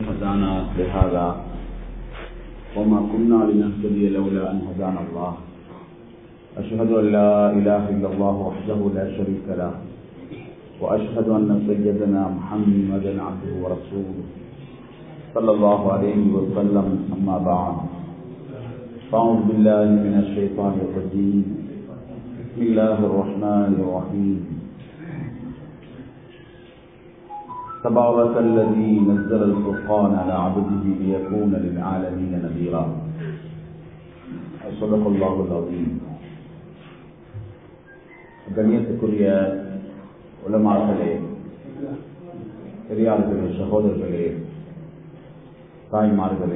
هدانا لهذا وما كنا لنهتدي لولا أن هدانا الله أشهد أن لا إله إلا الله وحده لا شريك له وأشهد أن سيدنا محمدا عبده ورسوله صلى الله عليه وسلم أما بعد فأعوذ بالله من الشيطان الرجيم بسم الله الرحمن الرحيم تبارك الذي نزل الفرقان على عبده ليكون للعالمين نذيرا صدق الله العظيم கண்ணியத்துக்குரிய உலமாக்களே பெரியார்களே சகோதரர்களே தாய்மார்களே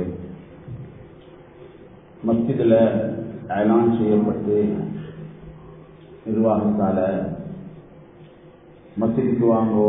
மஸ்ஜிதில் ஏலான் செய்யப்பட்டு நிர்வாகத்தால மஸ்ஜிதுக்கு வாங்கோ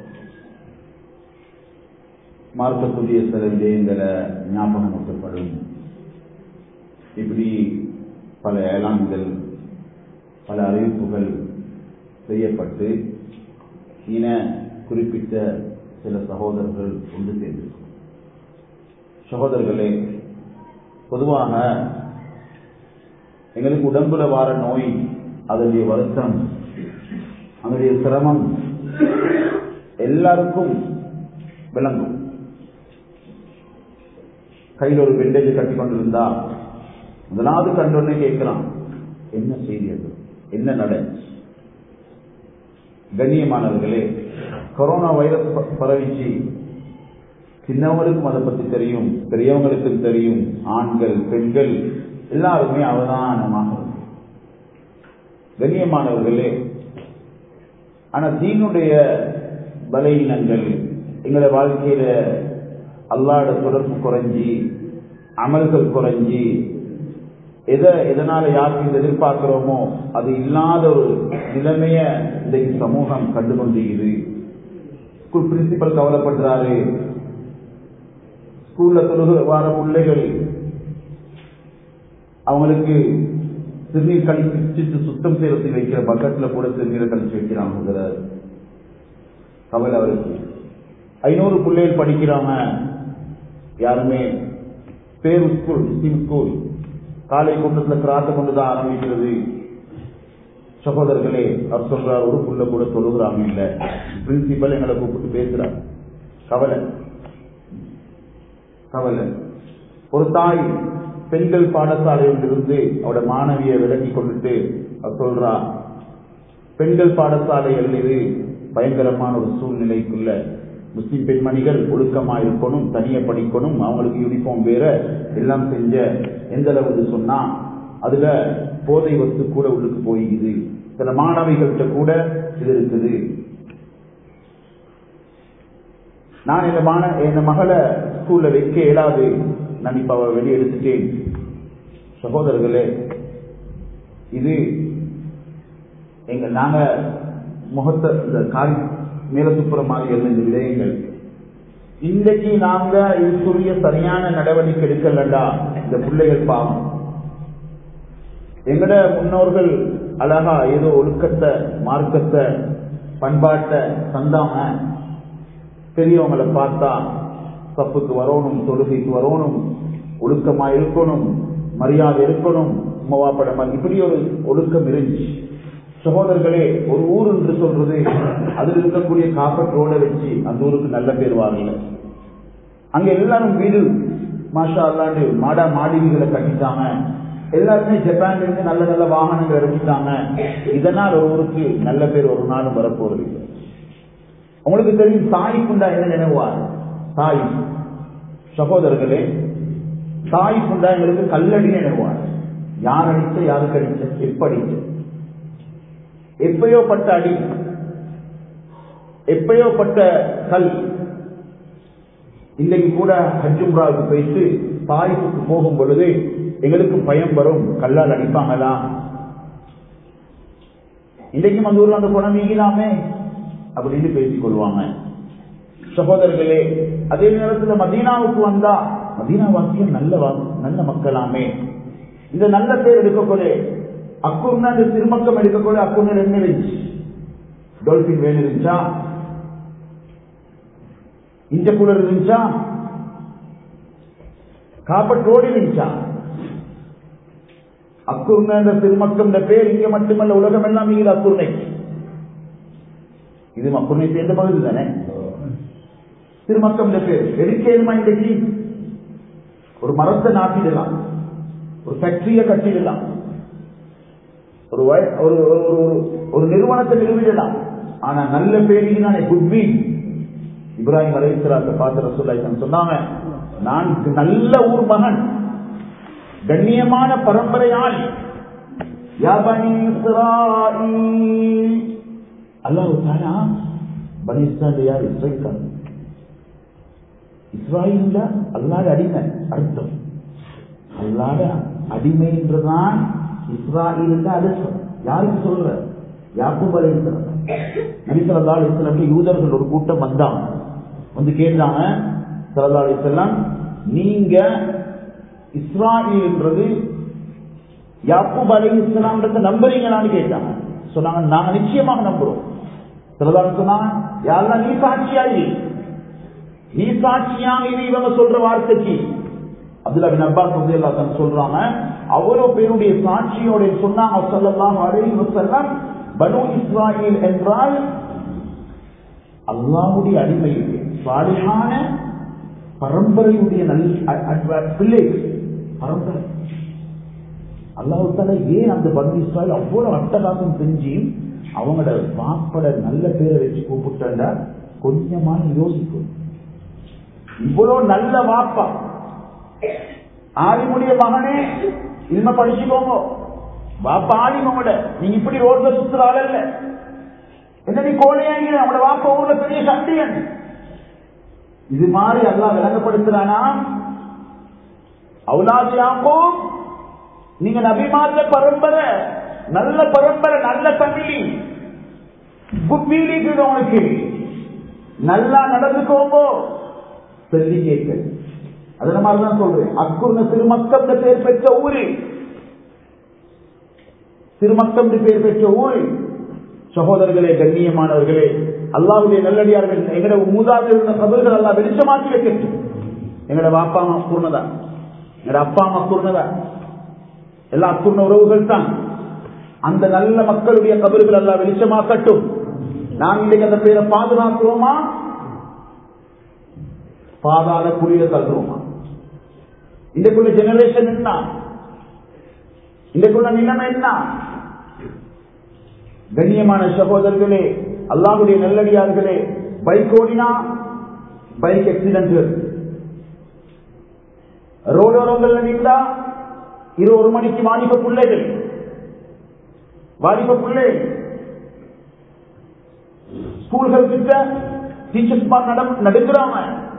மார்க்கக்கூடிய சில விடயங்களை ஞாபகம் ஊட்டப்படும் இப்படி பல ஏலான்கள் பல அறிவிப்புகள் செய்யப்பட்டு இன குறிப்பிட்ட சில சகோதரர்கள் ஒன்று சேர்ந்து சகோதரர்களே பொதுவாக எங்களுக்கு உடம்புல வார நோய் அதனுடைய வருத்தம் அதனுடைய சிரமம் எல்லாருக்கும் விளங்கும் கையில் ஒரு பெண்டேஜ் கட்டி கொண்டிருந்தா முதலாவது கண்டோன்னே கேட்கிறான் என்ன செய்தி அது என்ன நட கண்ணியமானவர்களே கொரோனா வைரஸ் பரவிச்சு சின்னவங்களுக்கும் அதை பத்தி தெரியும் பெரியவங்களுக்கும் தெரியும் ஆண்கள் பெண்கள் எல்லாருமே அவதானமாக கண்ணியமானவர்களே ஆனா தீனுடைய பலவீனங்கள் எங்களோட வாழ்க்கையில அல்லாட தொடர்பு குறைஞ்சி அமல்கள் குறைஞ்சி எதை எதனால யாருக்கு எதிர்பார்க்கிறோமோ அது இல்லாத ஒரு நிலைமைய இன்றைக்கு சமூகம் கண்டுகொண்டிருக்குது ஸ்கூல் பிரின்சிபல் கவலைப்படுறாரு ஸ்கூல்ல தொழுக வார பிள்ளைகள் அவங்களுக்கு சிறுநீர் கழிச்சு சுத்தம் செய்யறதுக்கு வைக்கிற பக்கத்துல கூட சிறுநீரை கழிச்சு வைக்கிறாங்க கவலை அவருக்கு ஐநூறு பிள்ளைகள் படிக்கிறாங்க யாருமே பேரு ஸ்கூல் முஸ்லீம் ஸ்கூல் காலை கூட்டத்துல கிராத்த கொண்டு தான் ஆரம்பிக்கிறது சகோதரர்களே அவர் சொல்றார் ஒரு புள்ள கூட தொழுகிறாங்க இல்ல பிரின்சிபல் எங்களை கூப்பிட்டு பேசுறார் கவலை கவலை ஒரு தாய் பெண்கள் பாடசாலையில் இருந்து அவட மாணவியை விலக்கி கொண்டுட்டு அவர் சொல்றா பெண்கள் பாடசாலைகள் இது பயங்கரமான ஒரு சூழ்நிலைக்குள்ள முஸ்லிம் பெண்மணிகள் ஒழுக்கமா இருக்கணும் தனிய படிக்கணும் அவங்களுக்கு யூனிஃபார்ம் வேற எல்லாம் செஞ்ச எந்த அளவுக்கு சொன்னா அதுல போதை வஸ்து கூட உள்ளுக்கு போயிடுது சில மாணவிகள்கிட்ட கூட இது இருக்குது நான் இந்த மான என் மகளை ஸ்கூல்ல வைக்க இயலாது நான் இப்ப அவ வெளியே எடுத்துட்டேன் சகோதரர்களே இது எங்க நாங்க முகத்தை இந்த காரி மேல துப்புற மாதிரி இருந்த இந்த விடயங்கள் இன்றைக்கு நாங்க இதுக்குரிய சரியான நடவடிக்கை எடுக்கலண்டா இந்த பிள்ளைகள் பாவம் எங்கட முன்னோர்கள் அழகா ஏதோ ஒழுக்கத்தை மார்க்கத்தை பண்பாட்டை தந்தாம பெரியவங்களை பார்த்தா தப்புக்கு வரணும் தொழுகைக்கு வரணும் ஒழுக்கமா இருக்கணும் மரியாதை இருக்கணும் உமவாப்பட இப்படி ஒரு ஒழுக்கம் இருந்துச்சு சகோதரர்களே ஒரு ஊர் என்று சொல்றது அதில் இருக்கக்கூடிய காப்பட் ரோட வச்சு அந்த ஊருக்கு நல்ல பேர் வாங்கல அங்க எல்லாரும் வீடு மாஷா அல்லாண்டு மாடா மாளிகைகளை கட்டிட்டாங்க எல்லாருமே ஜப்பான்ல இருந்து நல்ல நல்ல வாகனங்கள் இறக்கிட்டாங்க இதனால் ஒரு ஊருக்கு நல்ல பேர் ஒரு நாளும் வரப்போறது இல்லை உங்களுக்கு தெரியும் தாய்க்குண்டா என்ன நினைவார் தாய் சகோதரர்களே தாய்க்குண்டா எங்களுக்கு கல்லடி நினைவார் யார் அடிச்ச யாருக்கு அடிச்ச எப்ப அடிச்ச எப்பயோ பட்ட அடி எப்பயோ பட்ட கல் இன்றைக்கு கூட ஹஜ்ஜும்ராவுக்கு போயிட்டு தாய்ப்புக்கு போகும் பொழுது எங்களுக்கு பயம் வரும் கல்லால் அடிப்பாங்களா இன்றைக்கும் அந்த ஊர்ல அந்த குணம் நீங்கினாமே அப்படின்னு பேசிக் கொள்வாங்க சகோதரர்களே அதே நேரத்தில் மதீனாவுக்கு வந்தா மதீனா வாக்கியம் நல்ல நல்ல மக்களாமே இந்த நல்ல பேர் எடுக்கக்கூடிய அக்குர்னா இந்த திருமக்கம் எடுக்கக்கூடிய அக்குர்னர் என்ன இருந்துச்சு டொல்பின் வேன் இருந்துச்சா இஞ்ச கூலர் இருந்துச்சா காப்பட் ரோடு இருந்துச்சா அக்குர்ண என்ற திருமக்கம் பேர் இங்க மட்டுமல்ல உலகம் எல்லாம் இது அக்குர்ணை இது அக்குர்ணை சேர்ந்த பகுதி தானே திருமக்கம் பேர் எடுக்கேதுமா இன்றைக்கு ஒரு மரத்தை நாட்டிடலாம் ஒரு ஃபேக்டரியை கட்டிடலாம் ஒரு வய- ஒரு ஒரு- ஒரு- ஒரு நிறுவனத்தை நிறுவிடலாம் ஆனா நல்ல பேருக்கு தானே குட்வி இப்ராஹிம் அலைஹிஸ்ஸலாத்தை பார்த்து ரசூலுல்லாஹி சொன்னாங்க நான் நல்ல ஊர் மகன் கண்ணியமான பரம்பரையால் யா பனி இஸ்ராயீல் அல்லாஹ் தாலா பனி இஸ்ராயீல் யார் இஸ்ராயீல் இஸ்ராயீல்ல அல்லாட அடிமை அர்த்தம் அல்லாட அடிமை என்றுதான் இஸ்ராயீல் அர்த்தம் யாருக்கு சொல்ற யாக்கூப் அலைஹிஸ்ஸலாம் நபி ஸல்லல்லாஹு அலைஹி வஸல்லம் யூதர்கள் ஒரு கூட்டம் வந்தாங்க வந்து கேட்டாங்க ஸல்லல்லாஹு அலைஹி வஸல்லம் நீங்க இஸ்ராயீல்ன்றது யாக்கூப் அலைஹிஸ்ஸலாம்ன்றத நம்புறீங்களான்னு கேட்டாங்க சொன்னாங்க நாங்க நிச்சயமாக நம்புறோம் ஸல்லல்லாஹு அலைஹி சொன்னாங்க யாரெல்லாம் நீ சாட்சியா இரு நீ சாட்சியாக இரு இவங்க சொல்ற வார்த்தைக்கு அப்துல்லா பின் அப்பாஸ் ரலியல்லாஹு அன்ஹு சொல்றாங்க அவ்வளவு பேருடைய சாட்சியோட சொன்னாங்க ஸல்லல்லாஹு அலைஹி வஸல்லம் பனு இஸ்ராயீல் என்றால் அல்லாஹ்வுடைய அடிமை சாலிஹான பரம்பரையுடைய நல் அ- அ- பிள்ளைகள் பரம்பரை அல்லாஹ் தாலா ஏன் அந்த பனு இஸ்ராயல் அவ்வளவு அட்டகாசம் செஞ்சு அவங்களோட பாப்பட நல்ல பேரை வச்சு கூப்பிட்டா கொஞ்சமான யோசிக்கும் இவ்வளவு நல்ல வாப்பா ஆலிமுடைய மகனே இனிமே படிச்சுக்கோங்க வாப்பா ஆலிமோட நீங்க இப்படி ரோட்ல சுத்துற ஆள் இல்ல என்ன நீ கோழையாங்கிற அவனோட வாப்பா ஊர்ல பெரிய சண்டியன் இது மாதிரி எல்லாம் விளங்கப்படுத்துறானா அவுலாதியாக்கும் நீங்க நபிமார்ல பரம்பரை நல்ல பரம்பரை நல்ல தமிழி குப்பீலிக்கு உனக்கு நல்லா நடந்துக்கோங்க சொல்லி கேட்க அதன மாதிரிதான் சொல்றேன் அக்குர்ன திருமக்கம் பேர் பெற்ற ஊரு திருமக்கம் பேர் பெற்ற ஊரு சகோதரர்களே கண்ணியமானவர்களே அல்லாவுடைய நல்லடியார்கள் எங்கட மூதாதையர் இருந்த கபர்கள் எல்லாம் வெளிச்சமாக்கி வைக்கட்டும் எங்கட அப்பா அம்மா குர்ணதா எங்கட அப்பா அம்மா குர்ணதா எல்லா அக்குர்ண உறவுகள் தான் அந்த நல்ல மக்களுடைய கபர்கள் எல்லாம் வெளிச்சமாக்கட்டும் நாம் இன்றைக்கு அந்த பேரை பாதுகாக்கிறோமா பாதாள குளிர தள்ளுவோமா இன்றைக்குள்ள ஜெனரேஷன் என்ன இன்றைக்குள்ள நிலைமை என்ன கண்ணியமான சகோதரர்களே அல்லாஹுடைய நல்லடியார்களே பைக் ஓடினா பைக் ஆக்சிடென்ட் ரோடோரங்கள்ல நின்றா இரு ஒரு மணிக்கு வாலிப பிள்ளைகள் வாலிப பிள்ளை ஸ்கூல்கள் கிட்ட டீச்சர்ஸ் நடுக்கிறாங்க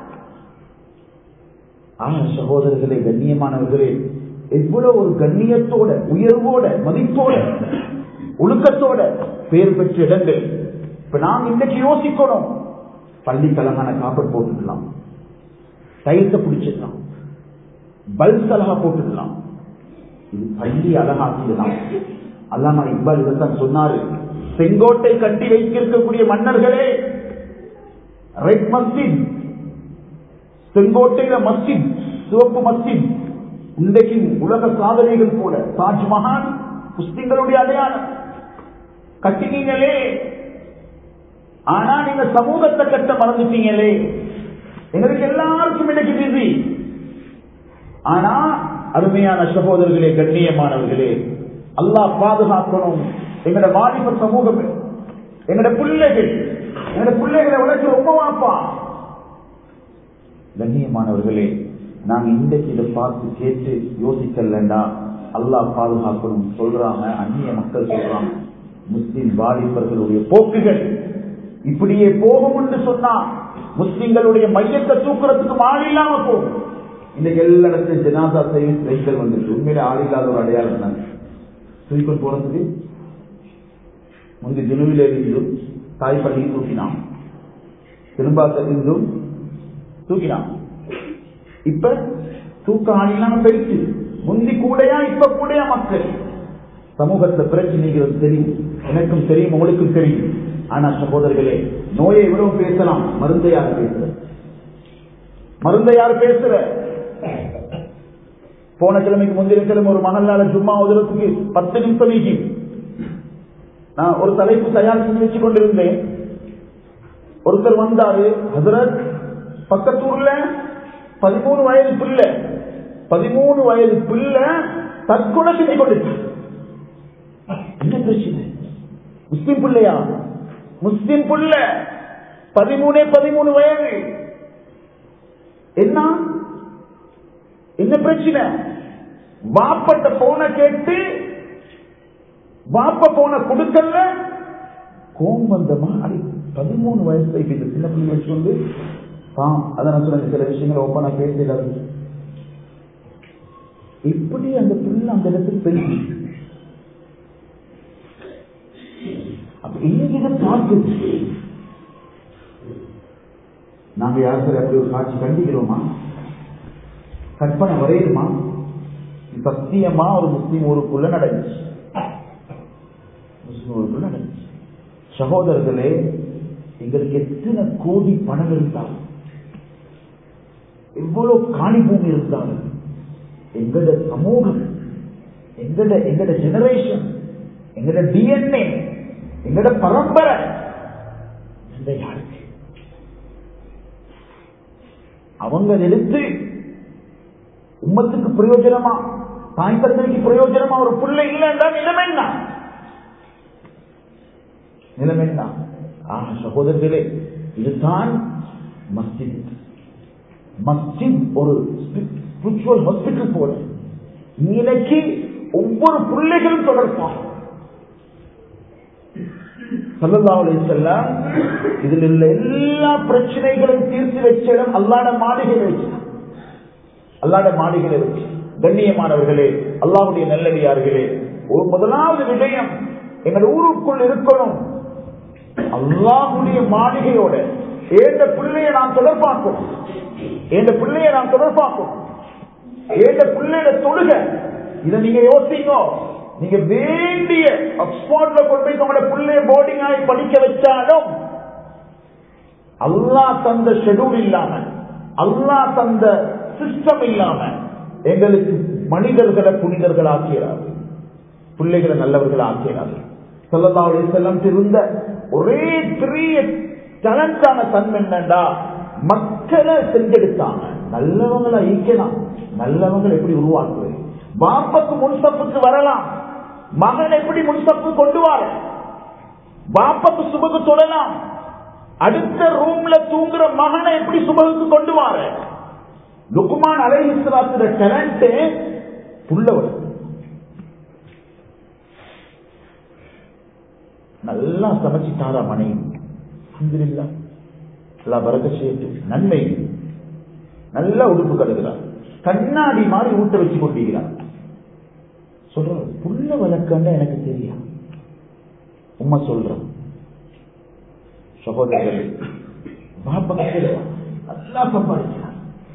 ஆனா சகோதரர்களே கண்ணியமானவர்களே எவ்வளவு ஒரு கண்ணியத்தோட உயர்வோட மதிப்போட ஒழுக்கத்தோட பேர் பெற்ற இடங்கள் இப்ப நாம் இன்னைக்கு யோசிக்கணும் பள்ளிக்கலமான காப்பட் போட்டுக்கலாம் டைல்ஸ பிடிச்சிடலாம் பல்ஸ் அழகா போட்டுக்கலாம் இது பள்ளி அழகாக்கிடலாம் அல்லாம இக்பால் இதைத்தான் சொன்னாரு செங்கோட்டை கட்டி வைத்திருக்கக்கூடிய மன்னர்களே ரெட் மஸ்ஜித் செங்கோட்டையில மஸ்ஜித் சிவப்பு மஸ்ஜித் இன்றைக்கு உலக சாதனைகள் போல தாஜ்மஹால் முஸ்லிம்களுடைய அடையாளம் கட்டினீங்களே ஆனா நீங்க சமூகத்தை கட்ட மறந்துட்டீங்களே எங்களுக்கு எல்லாருக்கும் இன்னைக்கு பிஸி ஆனா அருமையான சகோதரர்களே கண்ணியமானவர்களே அல்லாஹ் பாதுகாக்கணும் எங்கட வாலிப சமூகம் எங்கட பிள்ளைகள் எங்கட பிள்ளைகளை உழைக்கிற உப்பவாப்பா கண்ணியமானவர்களே நாங்க இன்றைக்கு இதை பார்த்து கேட்டு யோசிக்கலண்டா அல்லாஹ் பாதுகாக்கணும் சொல்றாங்க அந்நிய மக்கள் சொல்றாங்க முஸ்லிம் வாலிபர்களுடைய போக்குகள் இப்படியே போகும் என்று சொன்னா முஸ்லிம்களுடைய மையத்தை தூக்குறதுக்கு ஆள் இல்லாம போகும் இன்னைக்கு எல்லா இடத்துலையும் ஜனாதா சர்வீஸ் வெஹிக்கல் வந்துட்டு உண்மையில ஆள் இல்லாத ஒரு அடையாளம் தான் தூக்கிக்கொண்டு போறதுக்கு முந்தி ஜுனுவில இருந்தும் தாய்ப்பள்ளி தூக்கினான் திரும்பாத்த இருந்தும் தூக்கினான் இப்ப தூக்க ஆள் இல்லாம போயிடுச்சு முந்தி கூடையா இப்ப கூடையா மக்கள் சமூகத்துல பிரச்சனைகள் தெரியும் எனக்கும் தெரியும் உங்களுக்கும் தெரியும் ஆனா சகோதரர்களே நோயை எவ்வளவு பேசலாம் மருந்தை யார் பேசுற மருந்தை யார் பேசுற போன கிழமைக்கு முந்தைய கிழமை ஒரு மகளால சும்மா உதவத்துக்கு பத்து நிமிஷம் வீக்கி நான் ஒரு தலைப்பு தயார் செஞ்சு வச்சு கொண்டிருந்தேன் ஒருத்தர் வந்தாரு ஹசரத் பக்கத்தூர்ல பதிமூணு வயது பிள்ளை பதிமூணு வயது பிள்ளை தற்கொலை செஞ்சு கொண்டிருக்கார் என்ன பிரச்சனை முஸ்லிம் பிள்ளையா முஸ்லிம் புள்ள பதிமூணே பதிமூணு வயது என்ன என்ன பிரச்சனை வாப்பட்ட போன கேட்டு வாப்ப போன கொடுக்கல கோம்பந்தமா அடி பதிமூணு வயசுல இப்ப இந்த சின்ன பிள்ளை வச்சுக்கொண்டு ஆ அதான் நான் சொன்ன சில விஷயங்களை ஒப்ப நான் பேசலாது எப்படி அந்த பிள்ளை அந்த இடத்துக்கு தெரிஞ்சு அப்ப இன்னைக்கு இதை பார்க்குது நாங்க யார் சரி அப்படி ஒரு காட்சி கண்டிக்கிறோமா கற்பனை வரையுமா சத்தியமா ஒரு முஸ்லீம் ஊருக்குள்ள நடந்துச்சு முஸ்லீம் ஊருக்குள்ள நடந்துச்சு சகோதரர்களே எங்களுக்கு எத்தனை கோடி பணம் இருந்தால் எவ்வளவு காணி பூமி இருந்தாலும் எங்கட சமூகம் எங்கட எங்கட ஜெனரேஷன் எங்கட டிஎன்ஏ எங்கட பரம்பரை இந்த யாருக்கு அவங்க எடுத்து உம்மத்துக்கு பிரயோஜனமா தாய் தந்தைக்கு பிரயோஜனமா ஒரு பிள்ளை இல்லைன்னா நிலைமை என்ன நிலைமை என்ன ஆஹ் சகோதரர்களே இதுதான் மஸ்ஜித் மஸ்ஜித் ஒரு ஸ்பிரிச்சுவல் ஹாஸ்பிட்டல் போல இன்னைக்கு ஒவ்வொரு பிள்ளைகளும் தொடர்பாகும் சல்லல்லாஹு செல்லம் இதில் உள்ள எல்லா பிரச்சனைகளும் தீர்த்து வச்ச இடம் அல்லாட மாளிகையில வச்சு அல்லாட மாளிகையில வச்சு கண்ணியமானவர்களே அல்லாஹுடைய நல்லடியார்களே ஒரு முதலாவது விடயம் எங்கள் ஊருக்குள் இருக்கணும் அல்லாஹுடைய மாளிகையோட ஏந்த பிள்ளைய நாம் தொடர்பாக்கணும் ஏந்த பிள்ளைய நாம் தொடர்பாக்கணும் ஏந்த பிள்ளையோட தொழுக இதை நீங்க யோசிங்க நீங்க வேண்டிய ஆக்ஸ்போர்ட்ல கொண்டு போய் உங்களோட பிள்ளைய போர்டிங் ஆகி படிக்க வச்சாலும் அல்லா தந்த ஷெடியூல் இல்லாம அல்லா தந்த சிஸ்டம் இல்லாம எங்களுக்கு மனிதர்களை புனிதர்கள் ஆக்கிறார் பிள்ளைகளை நல்லவர்கள் ஆக்கிறார் சொல்லதாவுடைய செல்லம் இருந்த ஒரே பெரிய டேலண்டான தன்மை என்னண்டா மக்களை செஞ்செடுத்தாங்க நல்லவங்களை ஈக்கலாம் நல்லவங்களை எப்படி உருவாக்குவது பாப்பக்கு முன்சப்புக்கு வரலாம் மகன் எப்படி முன்சப்பு கொண்டு வர பாப்பக்கு சுபகு தொடலாம் அடுத்த ரூம்ல தூங்குற மகனை எப்படி சுபகுக்கு கொண்டு வர லுக்குமான் அலை இஸ்லாத்துல டேலண்ட் புள்ளவர் நல்லா சமைச்சிட்டாரா மனைவி அங்கிருந்தா நல்லா பறக்க செய்யட்டும் நன்மை நல்லா உடுப்பு கடுக்கிறார் கண்ணாடி மாதிரி ஊட்ட வச்சு கொண்டிருக்கிறார் சொல்ற புள்ள வழக்கண்டா எனக்கு தெரியும் உண்மை சொல்றேன் சகோதரர்கள் பாப்பா நல்லா சம்பாதிக்கிறார்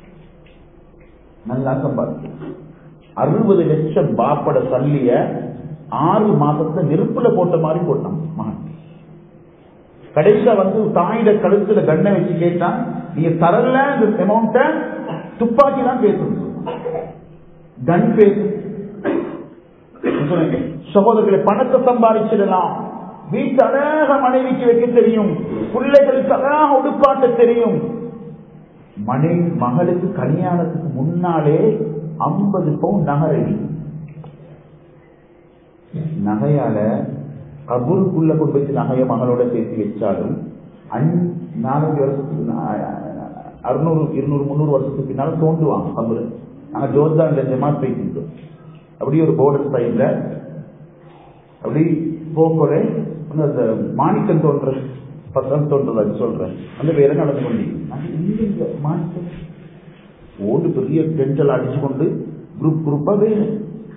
நல்லா சம்பாதிக்கிறார் அறுபது லட்சம் பாப்பட சல்லிய ஆறு மாசத்தை நெருப்புல போட்ட மாதிரி போட்டான் மகன் கடைசியா வந்து தாயிட கழுத்துல கண்ணை வச்சு கேட்டான் நீங்க தரல இந்த அமௌண்ட துப்பாக்கி தான் பேசணும் கன் பேசும் சகோதரர்களை பணத்தை சம்பாதிச்சிடலாம் வீட்டு அழக மனைவிக்கு வைக்க தெரியும் பிள்ளைகளுக்கு அழகாக உடுப்பாட்ட தெரியும் மனைவி மகளுக்கு கல்யாணத்துக்கு முன்னாலே ஐம்பது பவுன் நகரடி நகையால கபூருக்குள்ள கொண்டு வச்சு நகைய மகளோட சேர்த்து வச்சாலும் நானூறு வருஷத்துக்கு அறுநூறு இருநூறு முந்நூறு வருஷத்துக்கு பின்னாலும் தோண்டுவாங்க கபூர் நாங்க ஜோர்தான்ல ஜமாத் போயிட்டு அப்படி ஒரு போர்டர் சைட்ல அப்படி போக்கொலை அந்த மாணிக்கம் தோன்ற பக்கம் தோன்றதாக சொல்றேன் அந்த வேற நடந்து கொண்டீங்க மாணிக்கம் ஓடு பெரிய டென்டல் அடிச்சு கொண்டு குரூப் குரூப்பா வேறு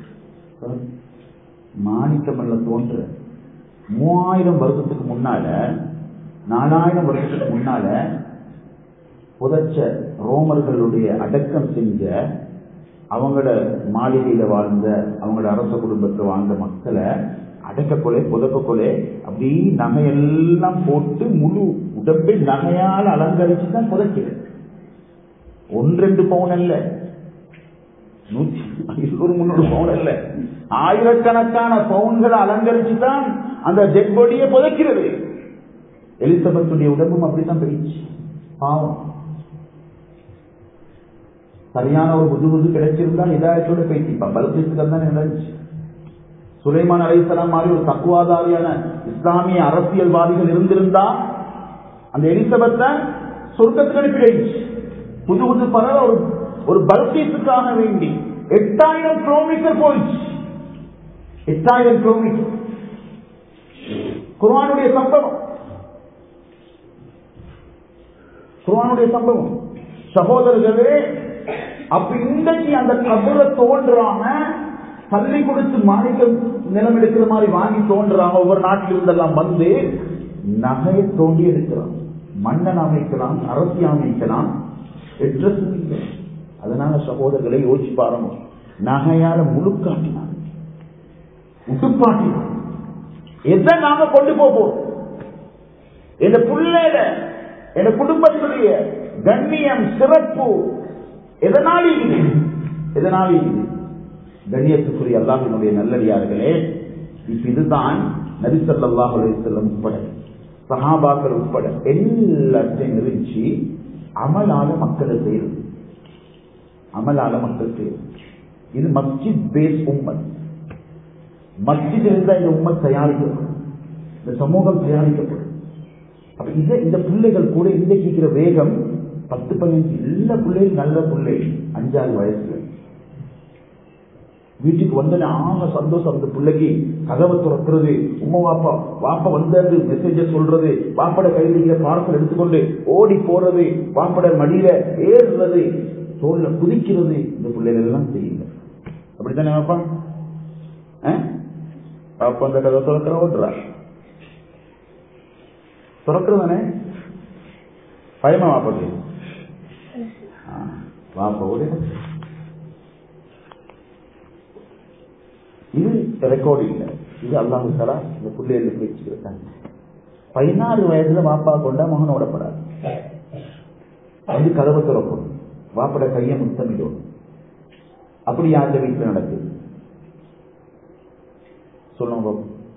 மாணிக்கமல்ல தோன்ற மூவாயிரம் வருஷத்துக்கு முன்னால நாலாயிரம் வருஷத்துக்கு முன்னால புதைச்ச ரோமர்களுடைய அடக்கம் செஞ்ச அவங்களோட மாளிகையில வாழ்ந்த அவங்களோட அரச குடும்பத்தில் வாழ்ந்த மக்களை அடக்க கொலை புதக்க கொலை அப்படி நகையெல்லாம் போட்டு முழு உடம்பை நகையால் அலங்கரிச்சு தான் புதைக்கிறது ஒன்றெண்டு பவுன் அல்ல நூற்றி இருநூறு முன்னூறு பவுன் இல்ல ஆயிரக்கணக்கான பவுன்களை அலங்கரிச்சு தான் அந்த டெட் பாடியை புதைக்கிறது எலிசபெத்துடைய உடம்பும் அப்படித்தான் போயிடுச்சு பாவம் சரியான ஒரு புது புது கிடைச்சிருந்தா இதாயத்தோட போயிட்டு பலத்திற்கு தான் நடந்துச்சு சுலைமான் அலைசலாம் மாதிரி ஒரு தக்குவாதாரியான இஸ்லாமிய அரசியல்வாதிகள் இருந்திருந்தா அந்த எலிசபெத்தை சொர்க்கத்துக்கு அனுப்பிடுச்சு புது புது பறவை ஒரு ஒரு பல்கீஸுக்காக வேண்டி எட்டாயிரம் கிலோமீட்டர் போயிடுச்சு எட்டாயிரம் கிலோமீட்டர் குர்ஆனுடைய சம்பவம் குர்ஆனுடைய சம்பவம் சகோதரர்களே அப்ப இன்றைக்கு அந்த கபரை தோன்றாம பள்ளி கொடுத்து மாணிக்க நிலம் எடுக்கிற மாதிரி வாங்கி தோன்றாங்க ஒவ்வொரு நாட்டில் இருந்தெல்லாம் வந்து நகையை தோண்டி எடுக்கிறான் மன்னன் அமைக்கலாம் அரசி அமைக்கலாம் எட்ரஸ் இல்லை அதனால சகோதரர்களை யோசிச்சு பாருங்க நகையால முழுக்காட்டினாங்க உடுப்பாட்டினாங்க எதை நாம கொண்டு போவோம் என் பிள்ளையில என் குடும்பத்துடைய கண்ணியம் சிறப்பு எதனால் இது எதனால் இது கண்ணியத்துக்குரிய அல்லாஹினுடைய நல்லடியார்களே இப்ப இதுதான் நரிசல்லாஹ் செல்லும் உட்பட சஹாபாக்கள் உட்பட எல்லாத்தையும் நிறுச்சி அமலால மக்களை செய்யுது அமலால மக்கள் செய்யுது இது மஸ்ஜித் பேஸ் உம்மத் மஸ்ஜித் இருந்தா இந்த உம்மத் தயாரிக்கப்படும் இந்த சமூகம் தயாரிக்கப்படும் அப்ப இதை இந்த பிள்ளைகள் கூட இன்றைக்கு இருக்கிற வேகம் பத்து பதினஞ்சு எல்லா பிள்ளைகளும் நல்ல பிள்ளை அஞ்சாறு வயசுல வீட்டுக்கு வந்தனே ஆக சந்தோஷம் அந்த பிள்ளைக்கு கதவை துறக்கிறது உமா வாப்பா வாப்பா வந்தது மெசேஜ சொல்றது வாப்பட கையில் இருக்கிற பார்சல் எடுத்துக்கொண்டு ஓடி போறது வாப்பட மடியில ஏறுறது தோல்ல குதிக்கிறது இந்த பிள்ளைகள் எல்லாம் செய்யுங்க அப்படித்தானே வாப்பா வாப்பா அந்த கதை துறக்கிற ஓட்டுறா துறக்கிறதானே பயமா வாப்பாக்கு வாப்பா ஓடி இது ரெக்கார்டு இல்லை இது அல்லாஹு தலா இந்த பிள்ளைகளுக்கு வச்சுக்கிறாங்க பதினாறு வயதுல வாப்பா கொண்டா மகன் ஓடப்படாது வந்து கதவை திறக்கும் வாப்பட கையை முத்தமிடும் அப்படி யாருடைய வீட்டில் நடக்குது சொல்லுங்க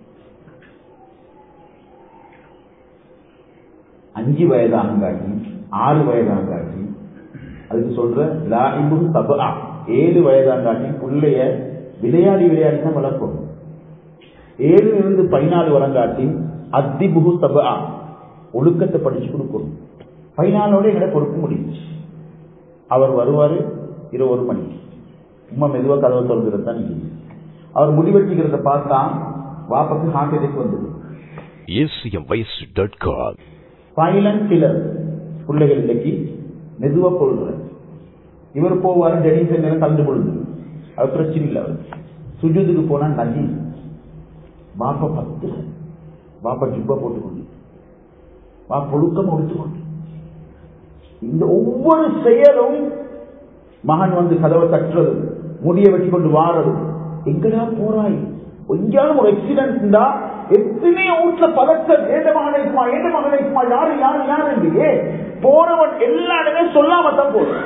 அஞ்சு வயதாங்காட்டி ஆறு வயதாங்காட்டி அதுக்கு சொல்ற லாஹிபு தபா ஏழு வயதாங்காட்டி பிள்ளைய விளையாடி விளையாடி தான் வளர்க்கும் ஏழுல இருந்து பதினாலு வரங்காட்டி அத்திபுகு தபா ஒழுக்கத்தை படிச்சு கொடுக்கணும் பதினாலோட எங்களை பொறுப்பு முடிச்சு அவர் வருவாரு இருபது மணி உமா மெதுவா கதவை திறந்துறது தான் நிக்குது. அவர் முடிவெட்டிக்கிறத பார்த்தா வாப்பக்கு ஹார்ட் அட்டாக் வந்தது acmvoice.com சைலண்ட் கில்லர் பிள்ளைகள் இன்னைக்கு மெதுவா கொள்ற இவர் போவாரு டெனிசன் நேரம் கலந்து கொள்ளுது அது பிரச்சனை இல்லை அவர் சுஜூதுக்கு போனா நஜி பாப்பா பத்து பாப்பா ஜுப்பா போட்டுக்கொண்டு பா பொழுக்கம் ஒடுத்துக்கொண்டு இந்த ஒவ்வொரு செயலும் மகன் வந்து கதவை தட்டுறது முடிய வெட்டி கொண்டு வாரது எங்கடா போறாய் எங்கேயாலும் ஒரு ஆக்சிடென்ட் எத்தனை வீட்டுல பதட்டம் ஏந்த மகனைக்குமா ஏந்த மகனைக்குமா யாரு யாரு யாரு இல்லையே போறவன் எல்லா இடமே சொல்லாம தான் போறான்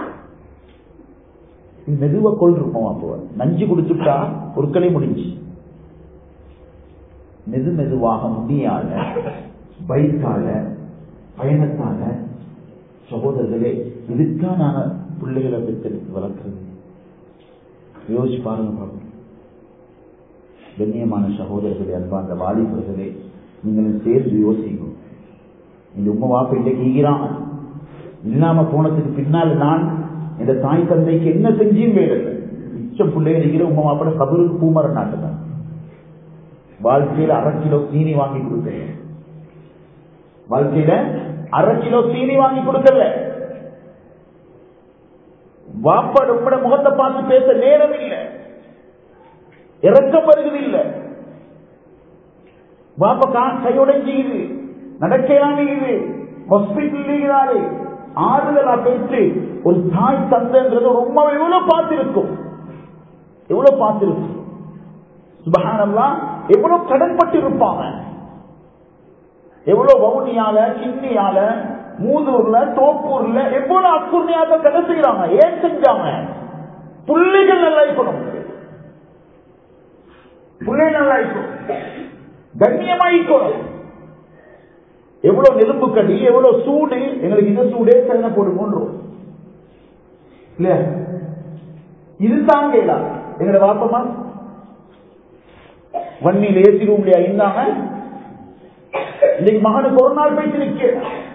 இது மெதுவா கொள்றோம் அப்போ நஞ்சு குடிச்சுட்டா பொருட்களே முடிஞ்சு மெது மெதுவாக முடியால பைக்கால பயணத்தால சகோதரர்களே இதுக்கா நாங்க பிள்ளைகளை பெற்றெடுத்து வளர்க்கிறது யோசிச்சு பாருங்க பாப்போம் கண்ணியமான சகோதரர்களே அன்பார்ந்த வாலிபர்களே நீங்களும் சேர்ந்து யோசிக்கும் இந்த உம்மை வாப்ப இன்றைக்கு ஈகிறான் இல்லாம போனதுக்கு பின்னால் நான் இந்த தாய் தந்தைக்கு என்ன செஞ்சியும் வேலை மிச்சம் பிள்ளைகள் இருக்கிற உம்மை வாப்பட கபருக்கு பூமரன் நாட்டுதான் வாழ்க்கையில அரை கிலோ சீனி வாங்கி கொடுக்கல வாழ்க்கையில அரை கிலோ சீனி வாங்கி கொடுக்கல வாப்பாடு உங்களோட முகத்தை பார்த்து பேச நேரம் இல்லை இறக்கம் வருகிறது இல்ல வாப்ப கா- கையுடைஞ்சிக்குது நடக்கலாம் இது ஹாஸ்பிட்டல் இருக்கிறாரு ஆறுதலா பேசி ஒரு தாய் தந்தைன்றது ரொம்ப எவ்வளவு பார்த்திருக்கும் எவ்வளவு பார்த்திருக்கும் சுபஹானல்லாஹ் எவ்வளவு கடன்பட்டு இருப்பாங்க எவ்வளவு வவுனியால கிண்ணியால மூதூர்ல தோப்பூர்ல எவ்வளவு அக்குர்ணியாக கடை செய்யறாங்க ஏன் செஞ்சாங்க புள்ளைகள் நல்லா இருக்கணும் புள்ளை நல்லா இருக்கணும் கண்ணியமா இருக்கணும் எவ்வளவு நெருப்பு கடி எவ்வளவு சூடு எங்களுக்கு இந்த சூடே சரண போடுமோன்றோம் இல்லையா இது தாங்கலா எங்களை வாப்பமா வன்னியில் ஏசி ரூம்லயா இருந்தாங்க இன்னைக்கு மகனுக்கு ஒரு நாள் போயிட்டு நிக்க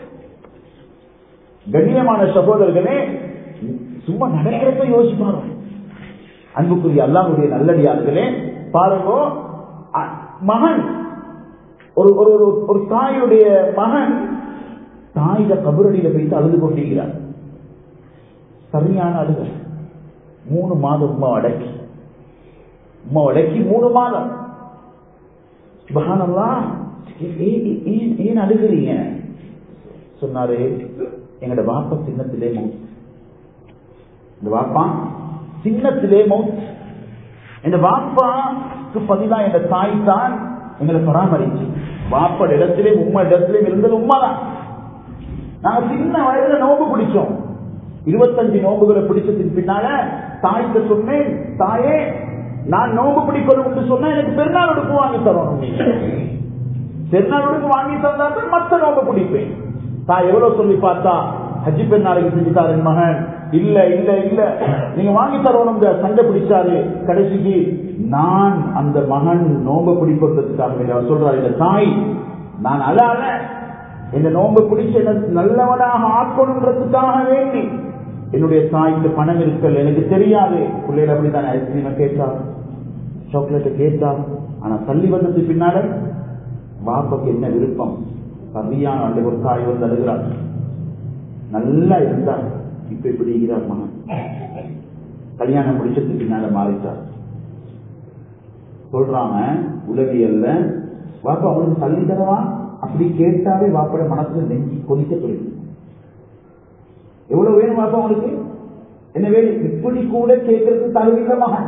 கண்ணியமான சகோதரர்களே சும்மா நடக்கிறப்ப யோசிப்பாங்க அன்புக்குரிய அல்லாஹுடைய நல்லடியார்களே பாருங்க அ- மகன் ஒரு ஒரு ஒரு- ஒரு தாயுடைய மகன் தாயிட கபரடியில போயிட்டு அழுது கொண்டிருக்கிறார் சரியான அழுக மூணு மாதம் உமா அடக்கி உமா அடக்கி மூணு மாதம் சுபஹானல்லாஹ் ஏ- ஏ- ஏ- ஏன் ஏன் அழுகிறீங்க சொன்னாரு எங்கட வாப்பா சின்னத்திலே மவுத் இந்த வாப்பா சின்னத்திலே மவுத் இந்த வாப்பாக்கு பதிலா எங்க தாய் தான் எங்களை பராமரிச்சு வாப்பட இடத்திலே உம்மா இடத்திலே இருந்தது உண்மைதான் நாங்க சின்ன வயதுல நோம்பு பிடிச்சோம் இருபத்தஞ்சு நோம்புகளை பிடிச்சதுக்கு பின்னால தாய்க்கு சொன்னேன் தாயே நான் நோம்பு பிடிக்கணும் என்று சொன்னா எனக்கு பெருநாள் உடுப்பு வாங்கி தரணும் நீங்க பெருநாள் உடுப்பு வாங்கி தந்தா தான் மத்த நோம்பு பிடிப்பேன் தாய் எவ்வளவு சொல்லி பார்த்தா ஹஜ்ஜி பெருநாளைக்கு செஞ்சுட்டாரு என் மகன் இல்ல இல்ல இல்ல நீங்க வாங்கி தரணும் சண்டை பிடிச்சாரு கடைசிக்கு நான் அந்த மகன் நோம்பு பிடிப்பதற்காக வேண்டி அவர் சொல்றாரு இந்த தாய் நான் அழால இந்த நோம்பு பிடிச்ச என்ன நல்லவனாக ஆக்கணுன்றதுக்காக வேண்டி என்னுடைய தாய்க்கு பணம் இருக்கல் எனக்கு தெரியாது பிள்ளைகள் அப்படித்தான் ஐஸ்கிரீமை கேட்டா சாக்லேட்டை கேட்டா ஆனா தள்ளி வந்தது பின்னால பாப்பாக்கு என்ன விருப்பம் சரியான அந்த ஒரு தாய் வந்து அழுகிறார் நல்லா இருந்தா இப்ப இப்படி இருக்கிறார் மகன் கல்யாணம் முடிச்சதுக்கு பின்னால மாறிட்டார் சொல்றாங்க உலகியல்ல வாப்பா அவங்களுக்கு தள்ளி தரவா அப்படி கேட்டாவே வாப்பட மனசுல நெஞ்சு கொதிக்க போயிடுது எவ்வளவு வேணும் வாப்பா அவனுக்கு என்ன வேணும் இப்படி கூட கேட்கறதுக்கு தரவில்லை மகன்